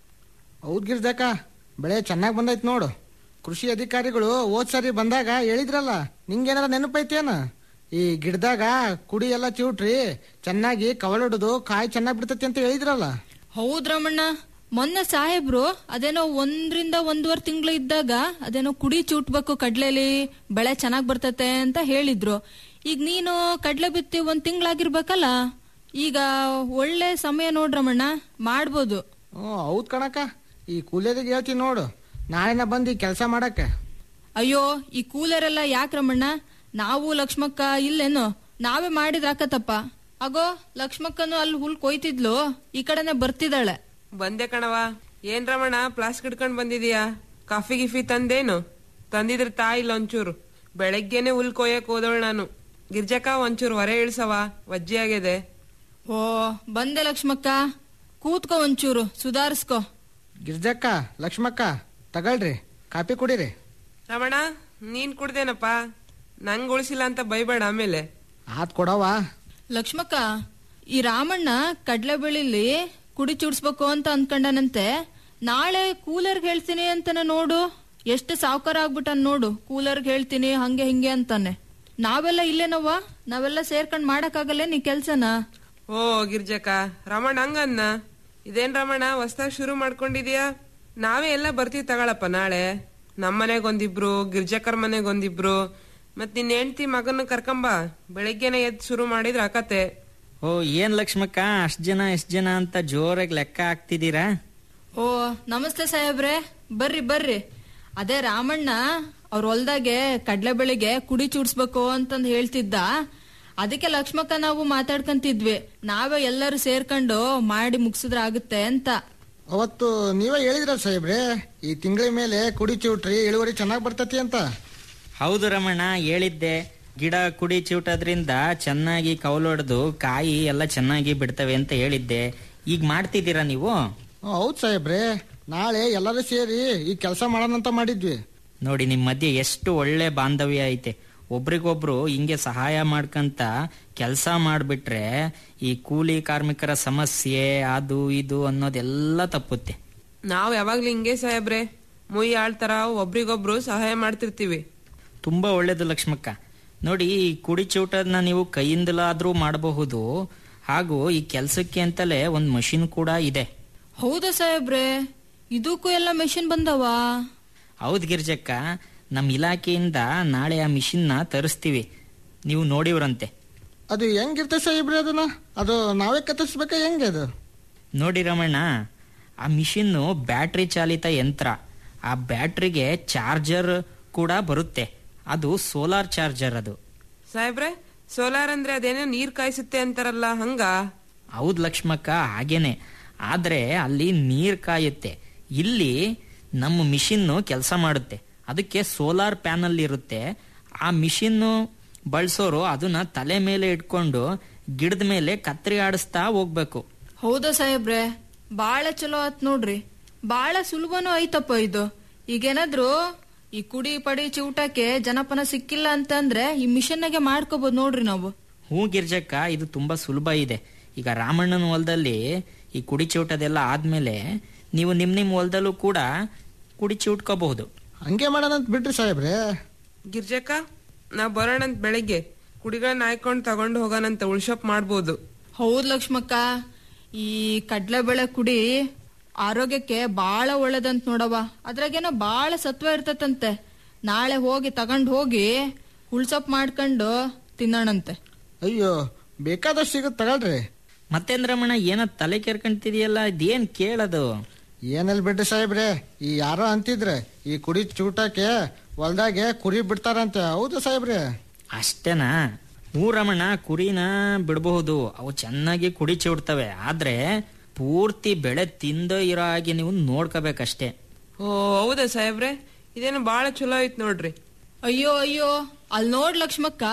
ಹೌದ್ ಗಿರ್ಜಕ್ಕ ಬೆಳೆ ಚೆನ್ನಾಗ್ ಬಂದೈತ್ ನೋಡು ಕೃಷಿ ಅಧಿಕಾರಿಗಳು ಹೋದ್ ಸರಿ ಬಂದಾಗ ಹೇಳಿದ್ರಲ್ಲ ನಿಂಗೇನಾರ ನೆನಪೈತೇನ ಈ ಗಿಡದಾಗ ಕುಡಿ ಎಲ್ಲ ಚಿವುಟ್ರಿ ಚೆನ್ನಾಗಿ ಕವಲೊಡದು ಕಾಯಿ ಚೆನ್ನಾಗ್ ಬಿಡ್ತೈತಿ ಅಂತ ಹೇಳಿದ್ರಲ್ಲ ಹೌದ್ ರಮಣ್ಣ ಮೊನ್ನೆ ಸಾಹೇಬ್ರು ಅದೇನೋ ಒಂದ್ರಿಂದ ಒಂದೂವರೆ ತಿಂಗಳು ಇದ್ದಾಗ ಅದೇನೋ ಕುಡಿ ಚೂಟ್ಬೇಕು ಕಡ್ಲೆಲಿ ಬೆಳೆ ಚೆನ್ನಾಗ್ ಬರ್ತತೆ ಅಂತ ಹೇಳಿದ್ರು ಈಗ ನೀನು ಕಡ್ಲೆ ಬಿತ್ತಿ ಒಂದ್ ತಿಂಗಳಾಗಿರ್ಬೇಕಲ್ಲ ಈಗ ಒಳ್ಳೆ ಸಮಯ ನೋಡ್ರಮಣ್ಣ ಮಾಡ್ಬೋದು ಹ್ಞೂ ಹೌದ್ ಕಣಕ್ಕ ಈ ಕೂಲಿಯರಿಗೆ ಹೇಳ್ತೀನಿ ನೋಡು ನಾಳೆನ ಬಂದು ಈ ಕೆಲಸ ಮಾಡಕ್ಕೆ ಅಯ್ಯೋ ಈ ಕೂಲರ್ ಎಲ್ಲ ಯಾಕ್ ರಮಣ್ಣ ನಾವು ಲಕ್ಷ್ಮಕ್ಕ ಇಲ್ಲೇನು ನಾವೇ ಮಾಡಿದ್ರ ಆಕತ್ತಪ್ಪ ಅಗೋ ಲಕ್ಷ್ಮಕ್ಕನು ಅಲ್ಲಿ ಹುಲ್ ಕೊಯ್ತಿದ್ಲು ಈ ಕಡೆನೆ ಬರ್ತಿದ್ದಾಳೆ ಬಂದೆ ಕಣವ ಏನ್ ರಮಣ ಪ್ಲಾಸ್ಕ್ ಹಿಡ್ಕೊಂಡ್ ಬಂದಿದೀಯಾ ಕಾಫಿ ಗಿಫಿ ತಂದೇನು ತಂದಿದ್ರೆ ತಾಯಿಲ್ಲ ಒಂಚೂರು ಬೆಳಗ್ಗೆನೆ ಹುಲ್ ಕೊಯ್ಯಕ್ ಹೋದವಳು ನಾನು ಗಿರ್ಜಕ್ಕ ಒಂಚೂರು ಹೊರೆ ಇಳ್ಸವ ವಜ್ಜಿ ಆಗಿದೆ ಓ ಬಂದೆ ಲಕ್ಷ್ಮಕ್ಕ ಕೂತ್ಕೋ ಒಂಚೂರು ಸುಧಾರಿಸ್ಕೋ ಗಿರ್ಜಕ್ಕ ಲಕ್ಷ್ಮಕ್ಕ ತಗಳ್ರಿ ಕಾಪಿ ಕುಡೀರಿ ರಮಣ ನೀನ್ ಕುಡ್ದೇನಪ್ಪ ನಂಗ್ ಉಳಿಸಿಲ್ಲ ಅಂತ ಬೈಬೇಡ ಆಮೇಲೆ ಆತ್ ಕೊಡವ ಲಕ್ಷ್ಮಕ್ಕ ಈ ರಾಮಣ್ಣ ಕಡ್ಲೆ ಬೆಳಿಲಿ ಕುಡಿ ಚೂಡ್ಸ್ಬೇಕು ಅಂತ ಅನ್ಕೊಂಡನಂತೆ ನಾಳೆ ಕೂಲರ್ಗ್ ಹೇಳ್ತೀನಿ ಅಂತಾನೆ ನೋಡು ಎಷ್ಟು ಸಾವುಕಾರ ಆಗ್ಬಿಟ್ಟ ನೋಡು ಕೂಲರ್ಗ್ ಹೇಳ್ತೀನಿ ಹಂಗೆ ಹಿಂಗೆ ಅಂತಾನೆ ನಾವೆಲ್ಲ ಇಲ್ಲೇನವ್ವ ನಾವೆಲ್ಲ ಸೇರ್ಕೊಂಡ್ ಮಾಡಕ್ಕಾಗಲ್ಲ ನೀ ಕೆಲ್ಸನ ಓ ಗಿರ್ಜಕ್ಕ ರಮಣ ಹಂಗನ್ನ ಇದೇನ್ ರಮಣ ಹೊಸ್ದಾಗ್ ಶುರು ಮಾಡ್ಕೊಂಡಿದೀಯಾ ನಾವೇ ಎಲ್ಲ ಬರ್ತೀವಿ ತಗೊಳಪ್ಪ ನಾಳೆ ನಮ್ಮನೆಗ್ ಒಂದಿಬ್ರು ಗಿರ್ಜಕ್ಕರ್ ಮನೆಗ್ ಒಂದಿಬ್ರು ಮತ್ ನಿನ್ ಹೆಂಡ್ತಿ ಮಗನ ಕರ್ಕೊಂಬ ಬೆಳಿಗ್ಗೆನೆ ಎದ್ದು ಶುರು ಮಾಡಿದ್ರ ಅಕತೆ ಓ ಏನ್ ಲಕ್ಷ್ಮಕ್ಕ ಅಷ್ಟ್ ಜನ ಎಷ್ಟ್ ಜನ ಅಂತ ಜೋರಾಗಿ ಲೆಕ್ಕ ಹಾಕ್ತಿದ್ದೀರಾ ಓ ನಮಸ್ತೆ ಸಾಹೇಬ್ರೆ ಬರ್ರಿ ಬರ್ರಿ ಅದೇ ರಾಮಣ್ಣ ಅವ್ರ ಹೊಲ್ದಾಗೆ ಕಡ್ಲೆ ಬೆಳಿಗ್ಗೆ ಕುಡಿ ಚೂಡ್ಸ್ಬೇಕು ಅಂತಂದ್ ಹೇಳ್ತಿದ್ದ ಅದಕ್ಕೆ ಲಕ್ಷ್ಮಕ್ಕ ನಾವು ಮಾತಾಡ್ಕಂತಿದ್ವಿ ನಾವೇ ಎಲ್ಲರೂ ಸೇರ್ಕೊಂಡು ಮಾಡಿ ಮುಗಿಸಿದ್ರ ಆಗುತ್ತೆ ಅಂತ ಅವತ್ತು ನೀವೇ ಹೇಳಿದ್ರ ಸಾಹೇಬ್ರೆ ಈ ತಿಂಗಳ ಮೇಲೆ ಕುಡಿ ಚಿವುಟ್ರಿ ಇಳುವರಿ ಚೆನ್ನಾಗ್ ಬರ್ತತಿ ಅಂತ ಹೌದು ರಮಣ್ಣ ಹೇಳಿದ್ದೆ ಗಿಡ ಕುಡಿ ಚಿವುಟೋದ್ರಿಂದ ಚೆನ್ನಾಗಿ ಕೌಲೊಡ್ದು ಕಾಯಿ ಎಲ್ಲ ಚೆನ್ನಾಗಿ ಬಿಡ್ತವೆ ಅಂತ ಹೇಳಿದ್ದೆ ಈಗ ಮಾಡ್ತಿದ್ದೀರಾ ನೀವು ಹ್ಮ್, ಹೌದ್ ಸಾಹೇಬ್ರೆ ನಾಳೆ ಎಲ್ಲರೂ ಸೇರಿ ಈ ಕೆಲಸ ಮಾಡೋಣಂತ ಮಾಡಿದ್ವಿ ನೋಡಿ ನಿಮ್ ಮಧ್ಯೆ ಎಷ್ಟು ಒಳ್ಳೆ ಬಾಂಧವ್ಯ ಐತೆ ಒಬ್ರಿಗೊಬ್ರು ಹಿಂಗೆ ಸಹಾಯ ಮಾಡ್ಕಂತ ಕೆಲಸ ಮಾಡ್ಬಿಟ್ರೆ ಈ ಕೂಲಿ ಕಾರ್ಮಿಕರ ಸಮಸ್ಯೆ ಅದು ಇದು ಅನ್ನೋದೆಲ್ಲ ತಪ್ಪುತ್ತೆ ನಾವ್ ಯಾವಾಗ್ಲೂ ಹಿಂಗೆ ಸಾಹೇಬ್ರೆ ಮುಯ್ ಆಳ್ತರ ಒಬ್ರಿಗೊಬ್ರು ಸಹಾಯ ಮಾಡ್ತಿರ್ತೀವಿ ತುಂಬಾ ಒಳ್ಳೇದು ಲಕ್ಷ್ಮಕ್ಕ ನೋಡಿ ಈ ಕುಡಿ ಚೂಟನ್ನ ನೀವು ಕೈಯಿಂದಲಾದ್ರೂ ಮಾಡಬಹುದು ಹಾಗೂ ಈ ಕೆಲ್ಸಕ್ಕೆ ಅಂತಲೇ ಒಂದ್ ಮಷಿನ್ ಕೂಡ ಇದೆ ಹೌದಾ ಸಾಹೇಬ್ರೆ ಇದಕ್ಕೂ ಎಲ್ಲ ಮೆಷಿನ್ ಬಂದವ ಹೌದ್ ಗಿರ್ಜಕ್ಕ ನಮ್ ಇಲಾಖೆಯಿಂದ ನಾಳೆ ಆ ಮಿಷಿನ್ ನ ತರಿಸ್ತೀವಿ ನೀವು ನೋಡಿವ್ರಂತೆ ಅದು ಹೆಂಗಿರ್ತದೆ ಸಾಹೇಬ್ರೆ ಅದನ್ನ ಅದು ನಾವೇ ಕತ್ತರಿಸ್ಬೇಕಾ ಹೆಂಗೆ ಅದು ನೋಡಿ ರಮಣ್ಣ ಆ ಮಿಷಿನ್ ಬ್ಯಾಟ್ರಿ ಚಾಲಿತ ಯಂತ್ರ ಆ ಬ್ಯಾಟ್ರಿಗೆ ಚಾರ್ಜರ್ ಕೂಡ ಬರುತ್ತೆ ಅದು ಸೋಲಾರ್ ಚಾರ್ಜರ್ ಅದು ಸಾಹೇಬ್ರೆ ಸೋಲಾರ್ ಅಂದ್ರೆ ಅದೇನೋ ನೀರ್ ಕಾಯಿಸುತ್ತೆ ಅಂತಾರಲ್ಲ ಹಂಗ ಹೌದ್ ಲಕ್ಷ್ಮಕ್ಕ ಹಾಗೇನೆ ಆದ್ರೆ ಅಲ್ಲಿ ನೀರ್ ಕಾಯುತ್ತೆ ಇಲ್ಲಿ ನಮ್ಮ ಮಿಷಿನ್ ಕೆಲಸ ಮಾಡುತ್ತೆ ಅದಕ್ಕೆ ಸೋಲಾರ್ ಪ್ಯಾನಲ್ ಇರುತ್ತೆ ಆ ಮಿಷಿನ್ ಬಳಸೋರು ಅದನ್ನ ತಲೆ ಮೇಲೆ ಇಟ್ಕೊಂಡು ಗಿಡದ ಮೇಲೆ ಕತ್ರಿ ಆಡಿಸ್ತಾ ಹೋಗ್ಬೇಕು ಹೌದಾ ಸಾಹೇಬ್ರೆ ಬಾಳ ಚಲೋ ಆತ್ ನೋಡ್ರಿ ಬಾಳ ಸುಲಭನೂ ಐತಪ್ಪ ಇದು ಈಗೇನಾದ್ರು ಈ ಕುಡಿ ಪಡಿ ಚಿವುಟಕ್ಕೆ ಜನಪನ ಸಿಕ್ಕಿಲ್ಲ ಅಂತಂದ್ರೆ ಈ ಮಿಷನ್ನಾಗೆ ಮಾಡ್ಕೋಬಹುದು ನೋಡ್ರಿ ನಾವು ಹೂ ಗಿರ್ಜಕ್ಕ ಇದು ತುಂಬಾ ಸುಲಭ ಇದೆ ಈಗ ರಾಮಣ್ಣನ ಹೊಲದಲ್ಲಿ ಈ ಕುಡಿ ಚಿವುಟದೆಲ್ಲ ಆದ್ಮೇಲೆ ನೀವು ನಿಮ್ ನಿಮ್ ಹೊಲದಲ್ಲೂ ಕೂಡ ಕುಡಿ ಚಿವುಟ್ಕೋಬಹುದು ಹಂಗೆ ಮಾಡೋಣ ಅಂತ ಬಿಡ್ರಿ ಸಾಹೇಬ್ರೆ ಗಿರ್ಜಕ್ಕ ನಾವ್ ಬರೋಣಂತ ಬೆಳಿಗ್ಗೆ ಕುಡಿಗಳನ್ನ ಹಾಕೊಂಡ್ ತಗೊಂಡು ಹೋಗೋಣಂತ ಉಳ್ಶಪ್ ಮಾಡ್ಬೋದು ಹೌದ್ ಲಕ್ಷ್ಮಕ್ಕ ಈ ಕಡ್ಲೆಬೇಳೆ ಕುಡಿ ಆರೋಗ್ಯಕ್ಕೆ ಬಾಳ ಒಳ್ಳೇದಂತ ನೋಡವ ಅದ್ರಾಗೇನೋ ಬಾಳ ಸತ್ವ ಇರ್ತತಂತೆ ನಾಳೆ ಹೋಗಿ ತಗೊಂಡ್ ಹೋಗಿ ಹುಳ್ಸೊಪ್ ಮಾಡ್ಕೊಂಡು ತಿನ್ನೋಣಂತೆ ಅಯ್ಯೋ ಬೇಕಾದಷ್ಟು ಸಿಗುತ್ತೆ ತಗೊಳ್ರಿ ಮತ್ತೇಂದ್ರಮಣ ಏನೋ ತಲೆ ಕೆರ್ಕೊಂತಿದೆಯಲ್ಲ ಇದೇನ್ ಕೇಳದು ಏನಲ್ಲಿ ಬಿಡ್ರಿ ಸಾಹೇಬ್ರೆ ಈ ಯಾರೋ ಅಂತಿದ್ರೆ ಈ ಕುಡಿ ಚೂಟಕ್ಕೆ ಹೊಲ್ದಾಗೆ ಕುರಿ ಬಿಡ್ತಾರಂತೆ ಹೌದು ಸಾಹೇಬ್ರೆ ಅಷ್ಟೇನಾ ಊರಮಣ ಕುರಿನ ಬಿಡಬಹುದು ಅವು ಚೆನ್ನಾಗಿ ಕುಡಿ ಚಿಡ್ತವೆ ಆದ್ರೆ ಪೂರ್ತಿ ಬೆಳೆ ತಿಂದ ಇರೋ ಹಾಗೆ ನೀವು ನೋಡ್ಕೋಬೇಕಷ್ಟೇ ಓ ಹೌದಾ ಸಾಹೇಬ್ರೆ ಇದೇನು ಬಾಳ ಚಲೋ ಐತ್ ನೋಡ್ರಿ ಅಯ್ಯೋ ಅಯ್ಯೋ ಅಲ್ಲಿ ನೋಡ್ ಲಕ್ಷ್ಮಕ್ಕ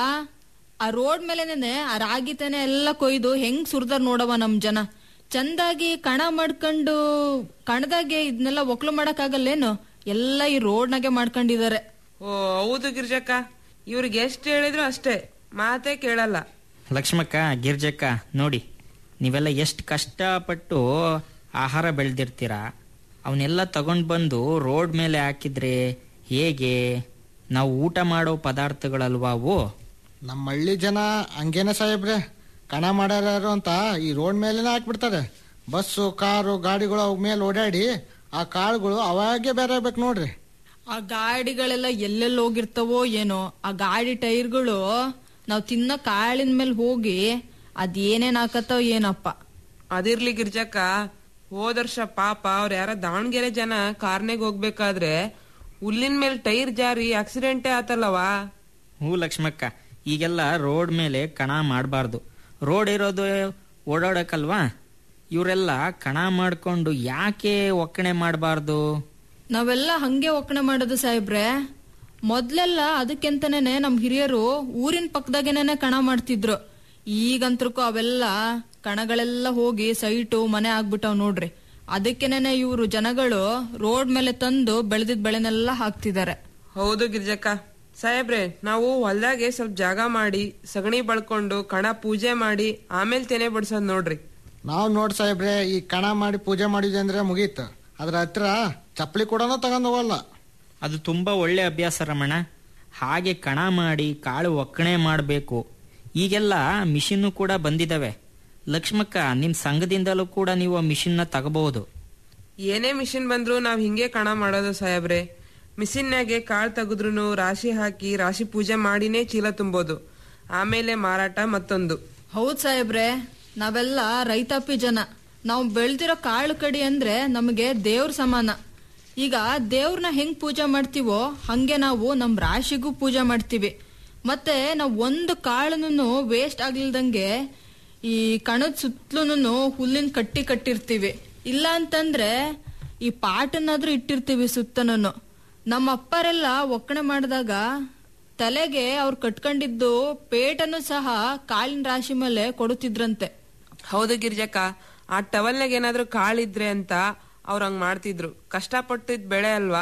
ಆ ರೋಡ್ ಮೇಲೆನೆ ಆ ರಾಗಿ ತೆನೆ ಎಲ್ಲ ಕೊಯ್ದು ಹೆಂಗ್ ಸುರ್ದಾರ್ ನೋಡವ ನಮ್ ಜನ ಚಂದಾಗಿ ಕಣ ಮಾಡ್ಕೊಂಡು ಕಣದಾಗೆ ಇದನ್ನೆಲ್ಲ ಒಕ್ಲು ಮಾಡಕ್ ಆಗಲ್ಲೇನು ಎಲ್ಲ ಈ ರೋಡ್ನಾಗೆ ಮಾಡ್ಕೊಂಡಿದ್ದಾರೆ ಓ ಹೌದು ಗಿರ್ಜಕ್ಕ ಇವ್ರಿಗೆ ಎಷ್ಟು ಹೇಳಿದ್ರು ಅಷ್ಟೇ ಮಾತೇ ಕೇಳಲ್ಲ ಲಕ್ಷ್ಮಕ್ಕ ಗಿರ್ಜಕ್ಕ ನೋಡಿ ನೀವೆಲ್ಲ ಎಷ್ಟು ಕಷ್ಟಪಟ್ಟು ಆಹಾರ ಬೆಳೆದಿರ್ತೀರಾ ಅವನ್ನೆಲ್ಲ ತಗೊಂಡ್ ಬಂದು ರೋಡ್ ಮೇಲೆ ಹಾಕಿದ್ರೆ ಹೇಗೆ ನಾವು ಊಟ ಮಾಡೋ ಪದಾರ್ಥಗಳಲ್ವಾ ಅವು ನಮ್ಮ ಹಳ್ಳಿ ಜನ ಹಂಗೇನೆ ಸಾಹೇಬ್ರೆ ಕಣ ಮಾಡ್ಯಾರು ಅಂತ ಈ ರೋಡ್ ಮೇಲೆನೆ ಹಾಕ್ಬಿಡ್ತಾರೆ ಬಸ್ಸು ಕಾರು ಗಾಡಿಗಳು ಅವ್ ಮೇಲೆ ಓಡಾಡಿ ಆ ಕಾಳುಗಳು ಅವಾಗೆ ಬೇರೆ ಆಗ್ಬೇಕು ನೋಡ್ರಿ ಆ ಗಾಡಿಗಳೆಲ್ಲ ಎಲ್ಲೆಲ್ಲಿ ಹೋಗಿರ್ತವೋ ಏನೋ ಆ ಗಾಡಿ ಟೈರ್ಗಳು ನಾವ್ ತಿನ್ನೋ ಕಾಳಿನ ಮೇಲೆ ಹೋಗಿ ಅದೇನೇನ್ ಹಾಕತ್ತೋ ಏನಪ್ಪ ಅದಿರ್ಲಿ ಗಿರ್ಜಕ್ಕ ಹೋದ ವರ್ಷ ಪಾಪ ಅವ್ರ ಯಾರ ದಾವಣಗೆರೆ ಜನ ಕಾರ್ನೆಗ್ ಹೋಗ್ಬೇಕಾದ್ರೆ ಹುಲ್ಲಿನ ಮೇಲೆ ಟೈರ್ ಜಾರಿ ಆಕ್ಸಿಡೆಂಟೇ ಆತಲ್ಲವಾ ಹ್ಞೂ ಲಕ್ಷ್ಮಕ್ಕ ಈಗೆಲ್ಲ ರೋಡ್ ಮೇಲೆ ಕಣ ಮಾಡಬಾರ್ದು ರೋಡ್ ಇರೋದು ಓಡಾಡಕ್ಕಲ್ವಾ ಇವರೆಲ್ಲ ಕಣ ಮಾಡ್ಕೊಂಡು ಯಾಕೆ ಒಕ್ಕಣೆ ಮಾಡಬಾರ್ದು ನಾವೆಲ್ಲ ಹಂಗೆ ಒಕ್ಕಣೆ ಮಾಡೋದು ಸಾಹೇಬ್ರೆ ಮೊದ್ಲೆಲ್ಲ ಅದಕ್ಕೆಂತನೇ ನಮ್ ಹಿರಿಯರು ಊರಿನ ಪಕ್ಕದಾಗೇನೆ ಕಣ ಮಾಡ್ತಿದ್ರು ಈಗಂತ್ರಕ್ಕೂ ಅವೆಲ್ಲ ಕಣಗಳೆಲ್ಲ ಹೋಗಿ ಸೈಟು ಮನೆ ಆಗ್ಬಿಟ್ಟವ್ ನೋಡ್ರಿ ಅದಕ್ಕೆನೆ ಇವರು ಜನಗಳು ರೋಡ್ ಮೇಲೆ ತಂದು ಬೆಳೆದಿದ್ ಬೆಳೆನೆಲ್ಲ ಹಾಕ್ತಿದ್ದಾರೆ ಹೌದು ಗಿರ್ಜಕ್ಕ ಸಾಹೇಬ್ರೆ ನಾವು ಹೊಲ್ದಾಗೆ ಸ್ವಲ್ಪ ಜಾಗ ಮಾಡಿ ಸಗಣಿ ಬಳ್ಕೊಂಡು ಕಣ ಪೂಜೆ ಮಾಡಿ ಆಮೇಲೆ ತೆನೆ ಬಡ್ಸೋದ್ ನೋಡ್ರಿ ನಾವು ನೋಡ್ ಸಾಹೇಬ್ರೆ ಈ ಕಣ ಮಾಡಿ ಪೂಜೆ ಮಾಡಿದ್ವಿ ಅಂದ್ರೆ ಮುಗೀತು ಅದ್ರ ಹತ್ರ ಚಪ್ಪಲಿ ಕೂಡ ತಗೊಂಡ್ ಹೋಗಲ್ಲ ಅದು ತುಂಬಾ ಒಳ್ಳೆ ಅಭ್ಯಾಸ ರಮಣ ಹಾಗೆ ಕಣ ಮಾಡಿ ಕಾಳು ಒಕ್ಕಣೆ ಮಾಡಬೇಕು ಈಗೆಲ್ಲ ಮಿಷಿನ್ ಕೂಡ ಬಂದಿದಾವೆ ಲಕ್ಷ್ಮಕ್ಕ ನಿಮ್ ಸಂಘದಿಂದಲೂ ಕೂಡ ನೀವು ಆ ಮಿಷಿನ್ನ ತಗಬಹುದು ಏನೇ ಮಿಷಿನ್ ಬಂದ್ರು ನಾವ್ ಹಿಂಗೆ ಕಣ ಮಾಡೋದು ಸಾಹೇಬ್ರೆ ಮಿಷಿನ್ಯಾಗೆ ಕಾಳ್ ತೆಗೆದ್ರು ರಾಶಿ ಹಾಕಿ ರಾಶಿ ಪೂಜೆ ಮಾಡಿನೇ ಚೀಲ ತುಂಬೋದು ಆಮೇಲೆ ಮಾರಾಟ ಮತ್ತೊಂದು ಹೌದ್ ಸಾಹೇಬ್ರೆ ನಾವೆಲ್ಲ ರೈತಾಪಿ ಜನ ನಾವು ಬೆಳ್ದಿರೋ ಕಾಳು ಕಡಿ ಅಂದ್ರೆ ನಮಗೆ ದೇವ್ರ ಸಮಾನ ಈಗ ದೇವ್ರನ್ನ ಹೆಂಗ್ ಪೂಜೆ ಮಾಡ್ತೀವೋ ಹಂಗೆ ನಾವು ನಮ್ ರಾಶಿಗೂ ಪೂಜೆ ಮಾಡ್ತೀವಿ ಮತ್ತೆ ನಾವು ಒಂದು ಕಾಳನ್ನು ವೇಸ್ಟ್ ಆಗ್ಲಿಲ್ದಂಗೆ ಈ ಕಣದ ಸುತ್ತಲೂ ಹುಲ್ಲಿನ ಕಟ್ಟಿ ಕಟ್ಟಿರ್ತೀವಿ ಇಲ್ಲ ಅಂತಂದ್ರೆ ಈ ಪಾಟನ್ನಾದ್ರೂ ಇಟ್ಟಿರ್ತೀವಿ ಸುತ್ತನೂ ನಮ್ಮ ಅಪ್ಪರೆಲ್ಲ ಒಕ್ಕಣೆ ಮಾಡಿದಾಗ ತಲೆಗೆ ಅವ್ರು ಕಟ್ಕೊಂಡಿದ್ದು ಪೇಟನ್ನು ಸಹ ಕಾಳಿನ ರಾಶಿ ಮೇಲೆ ಕೊಡುತ್ತಿದ್ರಂತೆ ಹೌದು ಗಿರ್ಜಕ್ಕ ಆ ಟವಲ್ನಾಗ ಏನಾದ್ರೂ ಕಾಳಿದ್ರೆ ಅಂತ ಅವ್ರ ಹಂಗ್ ಮಾಡ್ತಿದ್ರು ಕಷ್ಟಪಟ್ಟಿದ್ ಬೆಳೆ ಅಲ್ವಾ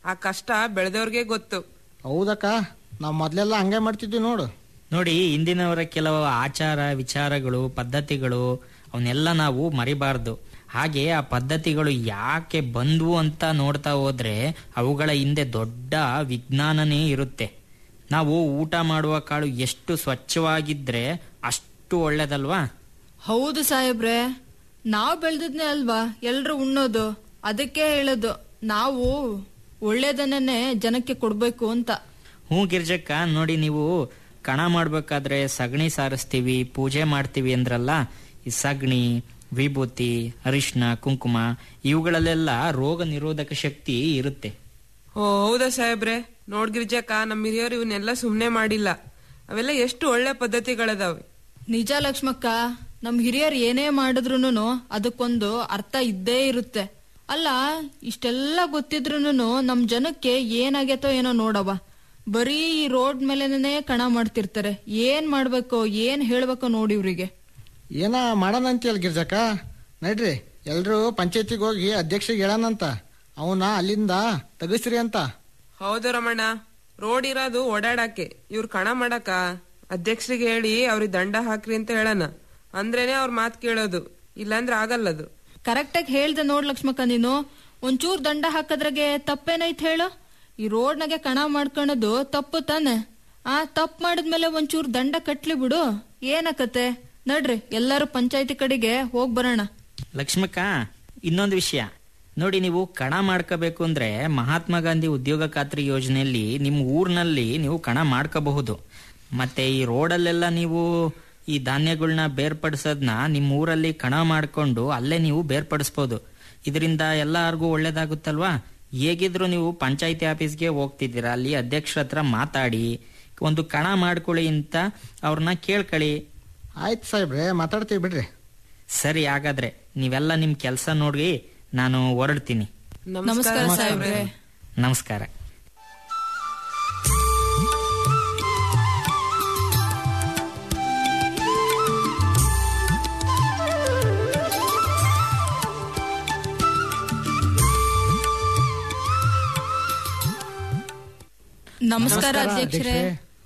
ಆ ಕಷ್ಟ ಬೆಳೆದವ್ರಿಗೆ ಗೊತ್ತು ಹೌದಕ್ಕ ನಾವ್ ಮೊದ್ಲೆಲ್ಲ ಹಂಗೆ ಮಾಡ್ತಿದ್ವಿ ನೋಡು ನೋಡಿ ಇಂದಿನವರ ಕೆಲವು ಆಚಾರ ವಿಚಾರಗಳು ಪದ್ಧತಿಗಳು ಅವನ್ನೆಲ್ಲ ನಾವು ಮರಿಬಾರ್ದು ಹಾಗೆ ಆ ಪದ್ಧತಿಗಳು ಯಾಕೆ ಬಂದ್ವು ಅಂತ ನೋಡ್ತಾ ಹೋದ್ರೆ ಅವುಗಳ ಹಿಂದೆ ದೊಡ್ಡ ವಿಜ್ಞಾನನೇ ಇರುತ್ತೆ ನಾವು ಊಟ ಮಾಡುವ ಕಾಳು ಎಷ್ಟು ಸ್ವಚ್ಛವಾಗಿದ್ರೆ ಅಷ್ಟು ಒಳ್ಳೇದಲ್ವಾ ಹೌದು ಸಾಹೇಬ್ರೆ ನಾವ್ ಬೆಳ್ದದ್ನೇ ಅಲ್ವಾ ಎಲ್ರು ಉಣ್ಣೋದು ಅದಕ್ಕೆ ಹೇಳೋದು ನಾವು ಒಳ್ಳೇದನ್ನೇ ಜನಕ್ಕೆ ಕೊಡ್ಬೇಕು ಅಂತ ಹ್ಞೂ ಗಿರ್ಜಕ್ಕ ನೋಡಿ ನೀವು ಕಣ ಮಾಡ್ಬೇಕಾದ್ರೆ ಸಗಣಿ ಸಾರಿಸ್ತೀವಿ ಪೂಜೆ ಮಾಡ್ತೀವಿ ಅಂದ್ರಲ್ಲ ಈ ಸಗಣಿ ವಿಭೂತಿ ಅರಿಶಿನ ಕುಂಕುಮ ಇವುಗಳಲ್ಲೆಲ್ಲ ರೋಗ ನಿರೋಧಕ ಶಕ್ತಿ ಇರುತ್ತೆ ಓ ಹೌದಾ ಸಾಹೇಬ್ರೆ ನೋಡ್ ಗಿರಿಜಕ್ಕ ನಮ್ಮ ಹಿರಿಯರು ಇವನ್ನೆಲ್ಲ ಸುಮ್ನೆ ಮಾಡಿಲ್ಲ ಅವೆಲ್ಲ ಎಷ್ಟು ಒಳ್ಳೆ ಪದ್ಧತಿಗಳದಾವೆ ನಿಜ ಲಕ್ಷ್ಮಕ್ಕ ನಮ್ ಹಿರಿಯರು ಏನೇ ಮಾಡಿದ್ರುನು ಅದಕ್ಕೊಂದು ಅರ್ಥ ಇದ್ದೇ ಇರುತ್ತೆ ಅಲ್ಲ ಇಷ್ಟೆಲ್ಲ ಗೊತ್ತಿದ್ರುನು ನಮ್ ಜನಕ್ಕೆ ಏನಾಗೈತೋ ಏನೋ ನೋಡವ ಬರೀ ಈ ರೋಡ್ ಮೇಲೆನೇ ಕಣ ಮಾಡ್ತಿರ್ತಾರೆ ಏನ್ ಮಾಡ್ಬೇಕು ಏನ್ ಹೇಳ್ಬೇಕೋ ನೋಡಿ ಇವ್ರಿಗೆ ಏನ ಮಾಡೋಣ ಅಂತೀಯಲ್ಲ ಗಿರ್ಜಕ್ಕ ನಡ್ರಿ ಎಲ್ರು ಪಂಚಾಯತಿಗೆ ಹೋಗಿ ಅಧ್ಯಕ್ಷರಿಗೆ ಹೇಳೋಣಂತ ಅವನ ಅಲ್ಲಿಂದ ತೆಗಿಸ್ರಿ ಅಂತ ಹೌದು ರಮಣ್ಣ ರೋಡ್ ಇರೋದು ಓಡಾಡಕ್ಕೆ ಇವ್ರು ಕಣ ಮಾಡಕ ಅಧ್ಯಕ್ಷರಿಗೆ ಹೇಳಿ ಅವ್ರಿಗೆ ದಂಡ ಹಾಕ್ರಿ ಅಂತ ಹೇಳೋಣ ಅಂದ್ರೇನೆ ಅವ್ರ ಮಾತ್ ಕೇಳೋದು ಇಲ್ಲಾಂದ್ರೆ ಆಗಲ್ಲದು ಕರೆಕ್ಟಾಗಿ ಹೇಳ್ದೆ ನೋಡ್ ಲಕ್ಷ್ಮಕ್ಕ ನೀನು ಒಂಚೂರ್ ದಂಡ ಹಾಕದ್ರಾಗೆ ತಪ್ಪೇನೈತ್ ಹೇಳು ಈ ರೋಡ್ನಾಗೆ ಕಣ ಮಾಡ್ಕೊಳೋದು ತಪ್ಪು ತಾನೆ ಆ ತಪ್ಪು ಮಾಡಿದ್ಮೇಲೆ ಒಂಚೂರ್ ದಂಡ ಕಟ್ಲಿ ಬಿಡು ಏನಕತ್ತೆ ನಡ್ರಿ ಎಲ್ಲರೂ ಪಂಚಾಯತಿ ಕಡೆಗೆ ಹೋಗ್ ಬರೋಣ ಲಕ್ಷ್ಮಕ್ಕ ಇನ್ನೊಂದು ವಿಷಯ ನೋಡಿ ನೀವು ಕಣ ಮಾಡ್ಕೋಬೇಕು ಅಂದ್ರೆ ಮಹಾತ್ಮ ಗಾಂಧಿ ಉದ್ಯೋಗ ಖಾತ್ರಿ ಯೋಜನೆಯಲ್ಲಿ ನಿಮ್ಮ ಊರಿನಲ್ಲಿ ನೀವು ಕಣ ಮಾಡ್ಕೋಬಹುದು ಮತ್ತೆ ಈ ರೋಡಲ್ಲೆಲ್ಲ ನೀವು ಈ ಧಾನ್ಯಗಳನ್ನ ಬೇರ್ಪಡಿಸೋದನ್ನ ನಿಮ್ಮ ಊರಲ್ಲಿ ಕಣ ಮಾಡ್ಕೊಂಡು ಅಲ್ಲೇ ನೀವು ಬೇರ್ಪಡಿಸ್ಬೋದು ಇದರಿಂದ ಎಲ್ಲರಿಗೂ ಒಳ್ಳೇದಾಗುತ್ತಲ್ವಾ ಹೇಗಿದ್ರು ನೀವು ಪಂಚಾಯತಿ ಆಫೀಸ್ಗೆ ಹೋಗ್ತಿದ್ದೀರಾ ಅಲ್ಲಿ ಅಧ್ಯಕ್ಷರ ಹತ್ರ ಮಾತಾಡಿ ಒಂದು ಕಣ ಮಾಡ್ಕೊಳ್ಳಿ ಅಂತ ಅವ್ರನ್ನ ಕೇಳ್ಕೊಳ್ಳಿ ಆಯ್ತು ಸಾಹೇಬ್ರೆ ಮಾತಾಡ್ತೀವಿ ಬಿಡ್ರಿ ಸರಿ ಹಾಗಾದ್ರೆ ನೀವೆಲ್ಲ ನಿಮ್ ಕೆಲಸ ನೋಡಿ ನಾನು ಹೊರಡ್ತೀನಿ ನಮಸ್ಕಾರ ಸಾಹೇಬ್ರೆ ನಮಸ್ಕಾರ ನಮಸ್ಕಾರ ಅಧ್ಯಕ್ಷರೇ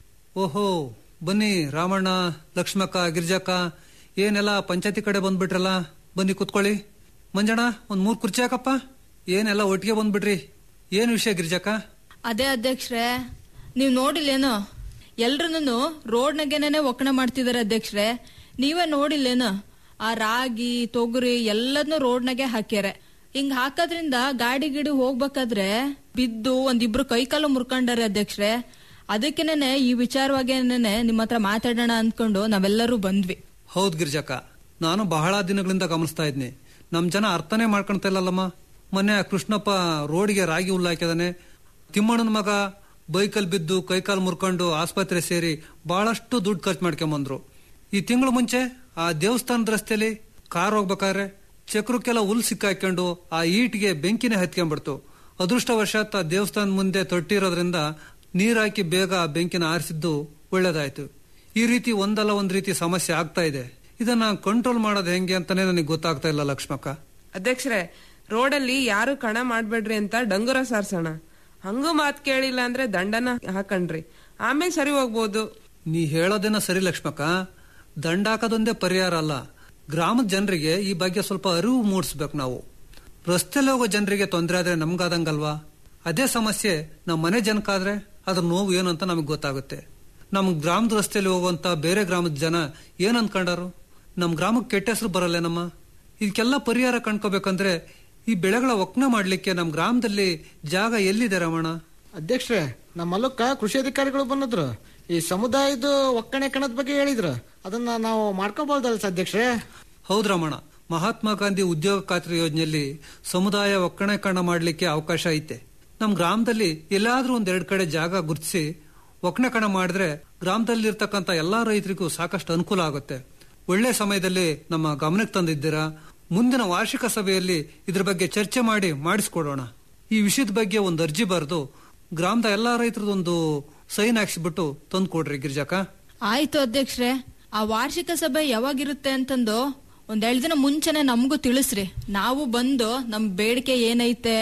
ಓಹೋ ಬನ್ನಿ ರಾಮಣ್ಣ ಲಕ್ಷ್ಮಕ್ಕ ಗಿರ್ಜಕ್ಕ ಏನೆಲ್ಲ ಪಂಚಾಯತಿ ಕಡೆ ಬಂದ್ಬಿಟ್ರಲ್ಲ ಬನ್ನಿ ಕುತ್ಕೊಳ್ಳಿ ಮಂಜಣ್ಣ ಒಂದ್ ಮೂರ್ ಕುರ್ಚಿ ಹಾಕಪ್ಪ ಏನೆಲ್ಲ ಒಟ್ಟಿಗೆ ಬಂದ್ಬಿಟ್ರಿ ಏನ್ ವಿಷಯ ಗಿರ್ಜಕ್ಕ ಅದೇ ಅಧ್ಯಕ್ಷರೇ ನೀವ್ ನೋಡಿಲ್ಲೇನು ಎಲ್ರೂನು ರೋಡ್ನಾಗೇನೆ ಒಕ್ಕಣೆ ಮಾಡ್ತಿದಾರೆ ಅಧ್ಯಕ್ಷರೇ ನೀವೇ ನೋಡಿಲ್ಲೇನು ಆ ರಾಗಿ ತೊಗರಿ ಎಲ್ಲದನ್ನು ರೋಡ್ನಾಗೆ ಹಾಕ್ಯಾರೆ ಹಿಂಗ್ ಹಾಕೋದ್ರಿಂದ ಗಾಡಿ ಗಿಡಿ ಹೋಗ್ಬೇಕಾದ್ರೆ ಬಿದ್ದು ಒಂದಿಬ್ರು ಕೈಕಾಲು ಮುರ್ಕೊಂಡಾರೆ ಅಧ್ಯಕ್ಷರೇ ಅದಕ್ಕೇನೆ ಈ ವಿಚಾರವಾಗೇನೆ ನಿಮ್ಮ ಹತ್ರ ಮಾತಾಡೋಣ ಅಂದ್ಕೊಂಡು ನಾವೆಲ್ಲರೂ ಬಂದ್ವಿ ಹೌದ್ ಗಿರ್ಜಕ್ಕ ನಾನು ಬಹಳ ದಿನಗಳಿಂದ ಗಮನಿಸ್ತಾ ಇದ್ನಿ ನಮ್ ಜನ ಅರ್ಥನೇ ಮಾಡ್ಕೊಂತ ಇಲ್ಲಲ್ಲಮ್ಮ ಮೊನ್ನೆ ಆ ಕೃಷ್ಣಪ್ಪ ರೋಡ್ಗೆ ರಾಗಿ ಹುಲ್ಲು ಹಾಕಿದಾನೆ ತಿಮ್ಮಣ್ಣನ ಮಗ ಬೈಕಲ್ ಬಿದ್ದು ಕೈಕಾಲು ಮುರ್ಕೊಂಡು ಆಸ್ಪತ್ರೆ ಸೇರಿ ಬಹಳಷ್ಟು ದುಡ್ಡು ಖರ್ಚು ಮಾಡ್ಕೊಂಬಂದ್ರು ಈ ತಿಂಗಳು ಮುಂಚೆ ಆ ದೇವಸ್ಥಾನದ ರಸ್ತೆಯಲ್ಲಿ ಕಾರ್ ಹೋಗ್ಬೇಕಾದ್ರೆ ಚಕ್ರಕ್ಕೆಲ್ಲ ಹುಲ್ ಸಿಕ್ಕಾಕೊಂಡು ಆ ಈಟ್ಗೆ ಬೆಂಕಿನೇ ಹತ್ಕೊಂಡ್ಬಿಡ್ತು ಅದೃಷ್ಟವಶಾತ್ ಆ ದೇವಸ್ಥಾನದ ಮುಂದೆ ತೊಟ್ಟಿರೋದ್ರಿಂದ ನೀರ್ ಹಾಕಿ ಬೇಗ ಆ ಬೆಂಕಿನ ಆರಿಸಿದ್ದು ಒಳ್ಳೇದಾಯ್ತು ಈ ರೀತಿ ಒಂದಲ್ಲ ಒಂದ್ ರೀತಿ ಸಮಸ್ಯೆ ಆಗ್ತಾ ಇದೆ ಇದನ್ನ ಕಂಟ್ರೋಲ್ ಮಾಡೋದು ಹೆಂಗೆ ಅಂತಾನೆ ನನಗೆ ಗೊತ್ತಾಗ್ತಾ ಇಲ್ಲ ಲಕ್ಷ್ಮಕ್ಕ ಅಧ್ಯಕ್ಷರೇ ರೋಡಲ್ಲಿ ಯಾರು ಕಣ ಮಾಡ್ಬೇಡ್ರಿ ಅಂತ ಡಂಗುರ ಸಾರ್ಸೋಣ ಹಂಗೂ ಮಾತ್ ಕೇಳಿಲ್ಲ ಅಂದ್ರೆ ದಂಡನ ಹಾಕಣ್ರಿ ಆಮೇಲೆ ಸರಿ ಹೋಗ್ಬೋದು ನೀ ಹೇಳೋದೇನ ಸರಿ ಲಕ್ಷ್ಮಕ್ಕ ದಂಡ ಹಾಕೋದೊಂದೇ ಪರಿಹಾರ ಅಲ್ಲ ಗ್ರಾಮದ ಜನರಿಗೆ ಈ ಬಗ್ಗೆ ಸ್ವಲ್ಪ ಅರಿವು ಮೂಡಿಸ್ಬೇಕು ನಾವು ರಸ್ತೆಲಿ ಹೋಗೋ ಜನರಿಗೆ ತೊಂದರೆ ಆದ್ರೆ ನಮ್ಗಾದಂಗಲ್ವಾ ಅದೇ ಸಮಸ್ಯೆ ನಮ್ಮ ಮನೆ ಜನಕ್ಕಾದ್ರೆ ಅದ್ರ ನೋವು ಏನು ಅಂತ ನಮಗೆ ಗೊತ್ತಾಗುತ್ತೆ ನಮ್ ಗ್ರಾಮದ ರಸ್ತೆಯಲ್ಲಿ ಹೋಗುವಂತ ಬೇರೆ ಗ್ರಾಮದ ಜನ ಏನ್ ಅನ್ಕೊಂಡಾರು ನಮ್ ಗ್ರಾಮಕ್ಕೆ ಕೆಟ್ಟ ಹೆಸರು ಬರಲ್ಲೇನಮ್ಮ ಇದಕ್ಕೆಲ್ಲ ಪರಿಹಾರ ಕಂಡ್ಕೋಬೇಕಂದ್ರೆ ಈ ಬೆಳೆಗಳ ಒಕ್ಕಣೆ ಮಾಡ್ಲಿಕ್ಕೆ ನಮ್ ಗ್ರಾಮದಲ್ಲಿ ಜಾಗ ಎಲ್ಲಿದೆ ರಮಣ ಅಧ್ಯಕ್ಷರೇ ನಮ್ಮ ಹೊಲಕ್ಕ ಕೃಷಿ ಅಧಿಕಾರಿಗಳು ಬಂದಿದ್ರು ಈ ಸಮುದಾಯದ ಒಕ್ಕಣೆ ಕಣದ ಬಗ್ಗೆ ಹೇಳಿದ್ರು ಅದನ್ನ ನಾವು ಮಾಡ್ಕೋಬಹುದಲ್ಲ ಅಧ್ಯಕ್ಷರೇ ಹೌದು ರಮಣ ಮಹಾತ್ಮ ಗಾಂಧಿ ಉದ್ಯೋಗ ಖಾತ್ರಿ ಯೋಜನೆಯಲ್ಲಿ ಸಮುದಾಯ ಒಕ್ಕಣೆ ಕಣ ಮಾಡ್ಲಿಕ್ಕೆ ಅವಕಾಶ ಐತೆ ನಮ್ ಗ್ರಾಮದಲ್ಲಿ ಎಲ್ಲಾದ್ರೂ ಒಂದ್ ಎರಡ್ ಕಡೆ ಜಾಗ ಗುರುತಿಸಿ ಒಕ್ಕಣೆ ಕಣ ಮಾಡಿದ್ರೆ ಗ್ರಾಮದಲ್ಲಿರ್ತಕ್ಕಂಥ ಎಲ್ಲಾ ರೈತರಿಗೂ ಸಾಕಷ್ಟು ಅನುಕೂಲ ಆಗುತ್ತೆ ಒಳ್ಳೆ ಸಮಯದಲ್ಲಿ ನಮ್ಮ ಗಮನಕ್ಕೆ ತಂದಿದ್ದೀರಾ ಮುಂದಿನ ವಾರ್ಷಿಕ ಸಭೆಯಲ್ಲಿ ಇದ್ರ ಬಗ್ಗೆ ಚರ್ಚೆ ಮಾಡಿ ಮಾಡಿಸ್ಕೊಡೋಣ ಈ ವಿಷಯದ ಬಗ್ಗೆ ಒಂದು ಅರ್ಜಿ ಬರೆದು ಗ್ರಾಮದ ಎಲ್ಲಾ ರೈತರದೊಂದು ಸೈನ್ ಹಾಕ್ಸಿಬಿಟ್ಟು ತಂದು ಕೊಡ್ರಿ ಗಿರ್ಜಾಕ ಆಯ್ತು ಅಧ್ಯಕ್ಷರೇ ಆ ವಾರ್ಷಿಕ ಸಭೆ ಯಾವಾಗಿರುತ್ತೆ ಅಂತಂದು ಒಂದ್ ಎರಡ್ ದಿನ ಮುಂಚೆನೆ ನಮಗೂ ತಿಳಿಸ್ರಿ ನಾವು ಬಂದು ನಮ್ ಬೇಡಿಕೆ ಏನೈತೆ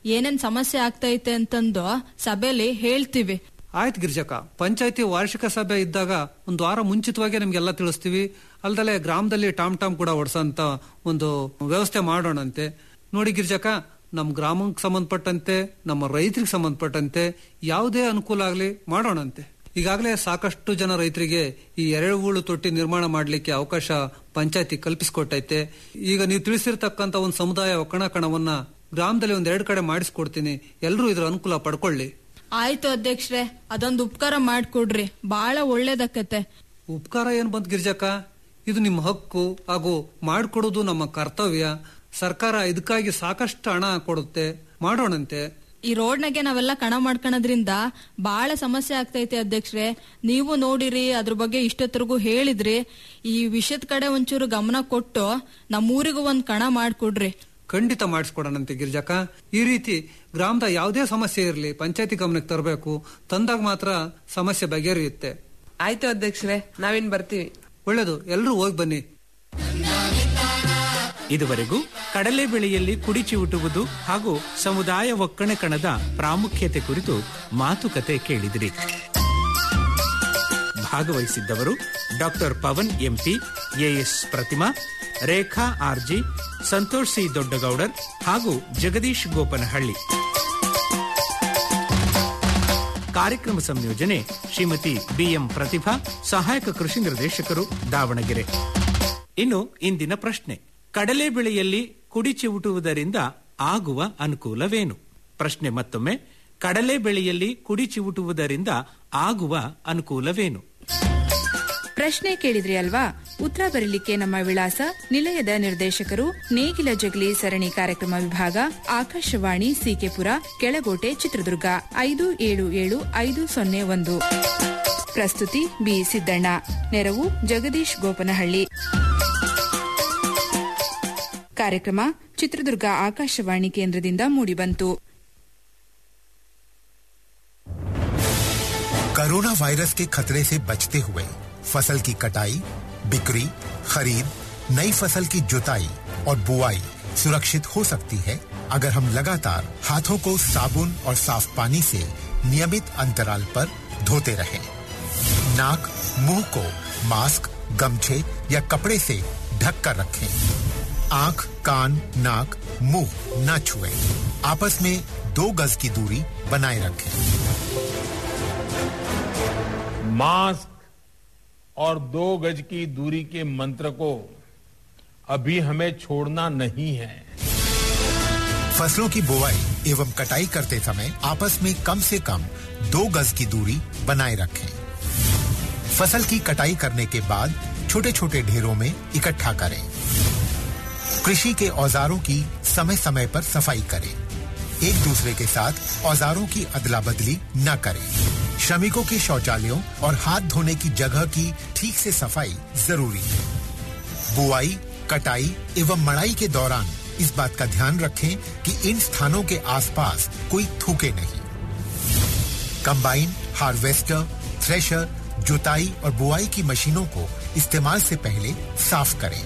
ಏನೇನ್ ಸಮಸ್ಯೆ ಆಗ್ತೈತೆ ಅಂತಂದು ಸಭೆಯಲ್ಲಿ ಹೇಳ್ತೀವಿ ಆಯ್ತು ಗಿರ್ಜಕ್ಕ ಪಂಚಾಯತಿ ವಾರ್ಷಿಕ ಸಭೆ ಇದ್ದಾಗ ಒಂದು ವಾರ ಮುಂಚಿತವಾಗಿ ನಿಮ್ಗೆಲ್ಲ ತಿಳಿಸ್ತೀವಿ ಅಲ್ದಲೆ ಗ್ರಾಮದಲ್ಲಿ ಟಾಮ್ ಟಾಮ್ ಕೂಡ ಓಡಿಸೋಂತ ಒಂದು ವ್ಯವಸ್ಥೆ ಮಾಡೋಣಂತೆ ನೋಡಿ ಗಿರ್ಜಕ್ಕ ನಮ್ಮ ಗ್ರಾಮಕ್ಕೆ ಸಂಬಂಧಪಟ್ಟಂತೆ ನಮ್ಮ ರೈತರಿಗೆ ಸಂಬಂಧಪಟ್ಟಂತೆ ಯಾವುದೇ ಅನುಕೂಲ ಆಗಲಿ ಮಾಡೋಣಂತೆ ಈಗಾಗಲೇ ಸಾಕಷ್ಟು ಜನ ರೈತರಿಗೆ ಈ ಎರೆಹುಳು ತೊಟ್ಟಿ ನಿರ್ಮಾಣ ಮಾಡಲಿಕ್ಕೆ ಅವಕಾಶ ಪಂಚಾಯತಿ ಕಲ್ಪಿಸಿಕೊಟ್ಟೈತೆ ಈಗ ನೀವು ತಿಳಿಸಿರ್ತಕ್ಕಂಥ ಒಂದು ಸಮುದಾಯ ಒಕ್ಕಣ ಕಣವನ್ನ ಗ್ರಾಮದಲ್ಲಿ ಒಂದ್ ಎರಡು ಕಡೆ ಮಾಡಿಸ್ಕೊಡ್ತೀನಿ ಎಲ್ಲರೂ ಇದ್ರ ಅನುಕೂಲ ಪಡ್ಕೊಳ್ಳಿ ಆಯ್ತು ಅಧ್ಯಕ್ಷರೇ ಅದೊಂದು ಉಪಕಾರ ಮಾಡ್ಕೊಡ್ರಿ ಬಹಳ ಒಳ್ಳೇದಕ್ಕತೆ ಉಪಕಾರ ಏನ್ ಬಂತ್ ಗಿರ್ಜಕ್ಕ ಇದು ನಿಮ್ಮ ಹಕ್ಕು ಹಾಗೂ ಮಾಡ್ಕೊಡೋದು ನಮ್ಮ ಕರ್ತವ್ಯ ಸರ್ಕಾರ ಇದಕ್ಕಾಗಿ ಸಾಕಷ್ಟು ಹಣ ಕೊಡುತ್ತೆ ಮಾಡೋಣಂತೆ ಈ ರೋಡ್ನಾಗೆ ನಾವೆಲ್ಲ ಕಣ ಮಾಡ್ಕೊಳೋದ್ರಿಂದ ಬಹಳ ಸಮಸ್ಯೆ ಆಗ್ತೈತೆ ಅಧ್ಯಕ್ಷರೇ ನೀವು ನೋಡಿರಿ ಅದ್ರ ಬಗ್ಗೆ ಇಷ್ಟೊತ್ತರೆಗೂ ಹೇಳಿದ್ರಿ ಈ ವಿಷಯದ ಕಡೆ ಒಂಚೂರು ಗಮನ ಕೊಟ್ಟು ನಮ್ಮೂರಿಗೂ ಒಂದ್ ಕಣ ಮಾಡ್ಕೊಡ್ರಿ ಖಂಡಿತ ಮಾಡಿಸ್ಕೊಡೋಣಂತೆ ಗಿರ್ಜಕ್ಕ ಈ ರೀತಿ ಗ್ರಾಮದ ಯಾವುದೇ ಸಮಸ್ಯೆ ಇರಲಿ ಪಂಚಾಯತಿ ಗಮನಕ್ಕೆ ತರಬೇಕು ತಂದಾಗ ಮಾತ್ರ ಸಮಸ್ಯೆ ಬಗೆಹರಿಯುತ್ತೆ ಆಯ್ತು ಅಧ್ಯಕ್ಷರೇ ನಾವಿನ್ ಬರ್ತೀವಿ ಒಳ್ಳೇದು ಎಲ್ಲರೂ ಹೋಗಿ ಬನ್ನಿ ಇದುವರೆಗೂ ಕಡಲೆ ಬೆಳೆಯಲ್ಲಿ ಕುಡಿ ಚಿವುಟುವುದು ಹಾಗೂ ಸಮುದಾಯ ಒಕ್ಕಣೆ ಕಣದ ಪ್ರಾಮುಖ್ಯತೆ ಕುರಿತು ಮಾತುಕತೆ ಕೇಳಿದಿರಿ ಭಾಗವಹಿಸಿದ್ದವರು doctor Pavan MP AS Pratima Rekha RG Santosh C Doddagoudar ಹಾಗೂ ಜಗದೀಶ್ ಗೋಪನಹಳ್ಳಿ ಕಾರ್ಯಕ್ರಮ ಸಂಯೋಜನೆ ಶ್ರೀಮತಿ ಬಿಎಂ ಪ್ರತಿಭಾ ಸಹಾಯಕ ಕೃಷಿ ನಿರ್ದೇಶಕರು ದಾವಣಗೆರೆ ಇನ್ನು ಇಂದಿನ ಪ್ರಶ್ನೆ ಕಡಲೆ ಬೆಳೆಯಲ್ಲಿ ಕುಡಿ ಚಿವುಟುವುದರಿಂದ ಆಗುವ ಅನುಕೂಲವೇನು ಪ್ರಶ್ನೆ ಮತ್ತೊಮ್ಮೆ ಕಡಲೆ ಬೆಳೆಯಲ್ಲಿ ಕುಡಿ ಚಿವುಟುವುದರಿಂದ ಆಗುವ ಅನುಕೂಲವೇನು ಪ್ರಶ್ನೆ ಕೇಳಿದ್ರಿ ಅಲ್ವಾ ಉತ್ತರ ಬರಲಿಕ್ಕೆ ನಮ್ಮ ವಿಳಾಸ ನಿಲಯದ ನಿರ್ದೇಶಕರು ನೇಗಿಲ ಜಗಲಿ ಸರಣಿ ಕಾರ್ಯಕ್ರಮ ವಿಭಾಗ ಆಕಾಶವಾಣಿ ಸಿಕೆಪುರ ಕೆಳಗೋಟೆ ಚಿತ್ರದುರ್ಗ ಐದು ಏಳು ಏಳು ಐದು ಸೊನ್ನೆ ಒಂದು ಪ್ರಸ್ತುತಿ ಬಿ ಸಿದ್ದಣ್ಣ ನೆರವು ಜಗದೀಶ್ ಗೋಪನಹಳ್ಳಿ ಕಾರ್ಯಕ್ರಮ ಚಿತ್ರದುರ್ಗ ಆಕಾಶವಾಣಿ ಕೇಂದ್ರದಿಂದ ಮೂಡಿಬಂತು कोरोना वायरस के खतरे से बचते हुए फसल की कटाई बिक्री खरीद नई फसल की जुताई और बुआई सुरक्षित हो सकती है अगर हम लगातार हाथों को साबुन और साफ पानी से नियमित अंतराल पर धोते रहें। नाक मुंह को मास्क गमछे या कपड़े से ढक कर रखें आंख कान नाक मुंह न छुएं। आपस में दो गज की दूरी बनाए रखें मास्क और दो गज की दूरी के मंत्र को अभी हमें छोड़ना नहीं है फसलों की बुवाई एवं कटाई करते समय आपस में कम से कम दो गज की दूरी बनाए रखें फसल की कटाई करने के बाद छोटे छोटे ढेरों में इकट्ठा करें कृषि के औजारों की समय समय पर सफाई करें एक दूसरे के साथ औजारों की अदला बदली न करें श्रमिकों के शौचालयों और हाथ धोने की जगह की ठीक से सफाई जरूरी है बुआई कटाई एवं मड़ाई के दौरान इस बात का ध्यान रखें कि इन स्थानों के आसपास कोई थूके नहीं कंबाइन हार्वेस्टर थ्रेशर जुताई और बुआई की मशीनों को इस्तेमाल से पहले साफ करें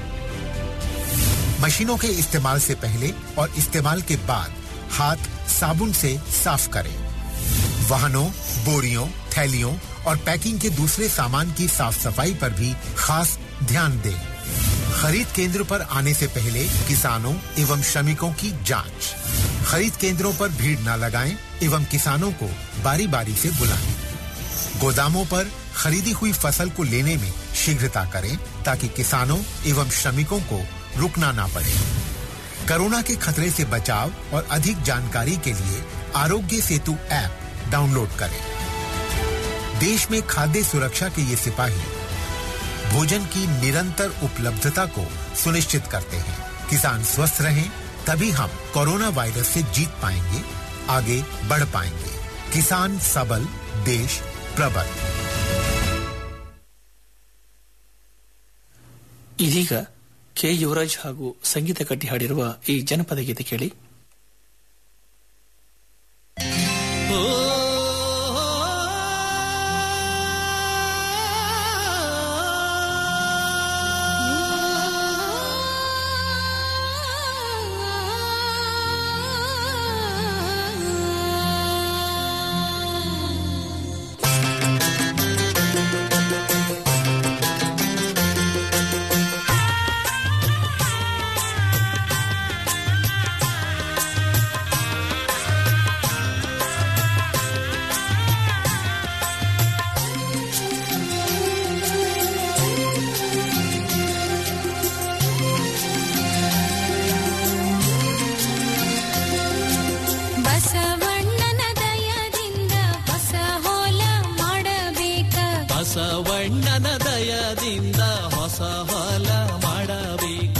मशीनों के इस्तेमाल से पहले और इस्तेमाल के बाद हाथ साबुन से साफ करें वाहनों बोरियों थैलियों और पैकिंग के दूसरे सामान की साफ सफाई पर भी खास ध्यान दें खरीद केंद्र पर आने से पहले किसानों एवं श्रमिकों की जांच खरीद केंद्रों पर भीड़ न लगाएं एवं किसानों को बारी बारी से बुलाएं गोदामों पर खरीदी हुई फसल को लेने में शीघ्रता करें ताकि किसानों एवं श्रमिकों को रुकना ना पड़े कोरोना के खतरे से बचाव और अधिक जानकारी के लिए आरोग्य सेतु ऐप डाउनलोड करें देश में खाद्य सुरक्षा के ये सिपाही भोजन की निरंतर उपलब्धता को सुनिश्चित करते हैं किसान स्वस्थ रहें तभी हम कोरोना वायरस से जीत पाएंगे आगे बढ़ पाएंगे किसान सबल देश प्रबल ಇದೀಗ ಕೆ ಯುವರಾಜ್ ಹಾಗೂ ಸಂಗೀತ ಕಟ್ಟಿ ಹಾಡಿರುವ ಈ ಜನಪದ ಗೀತೆ ಕೇಳಿ ಆ ಬಸವಣ್ಣನ ದಯದಿಂದ ಹೊಸ ಹೊಲ ಮಾಡಬೇಕು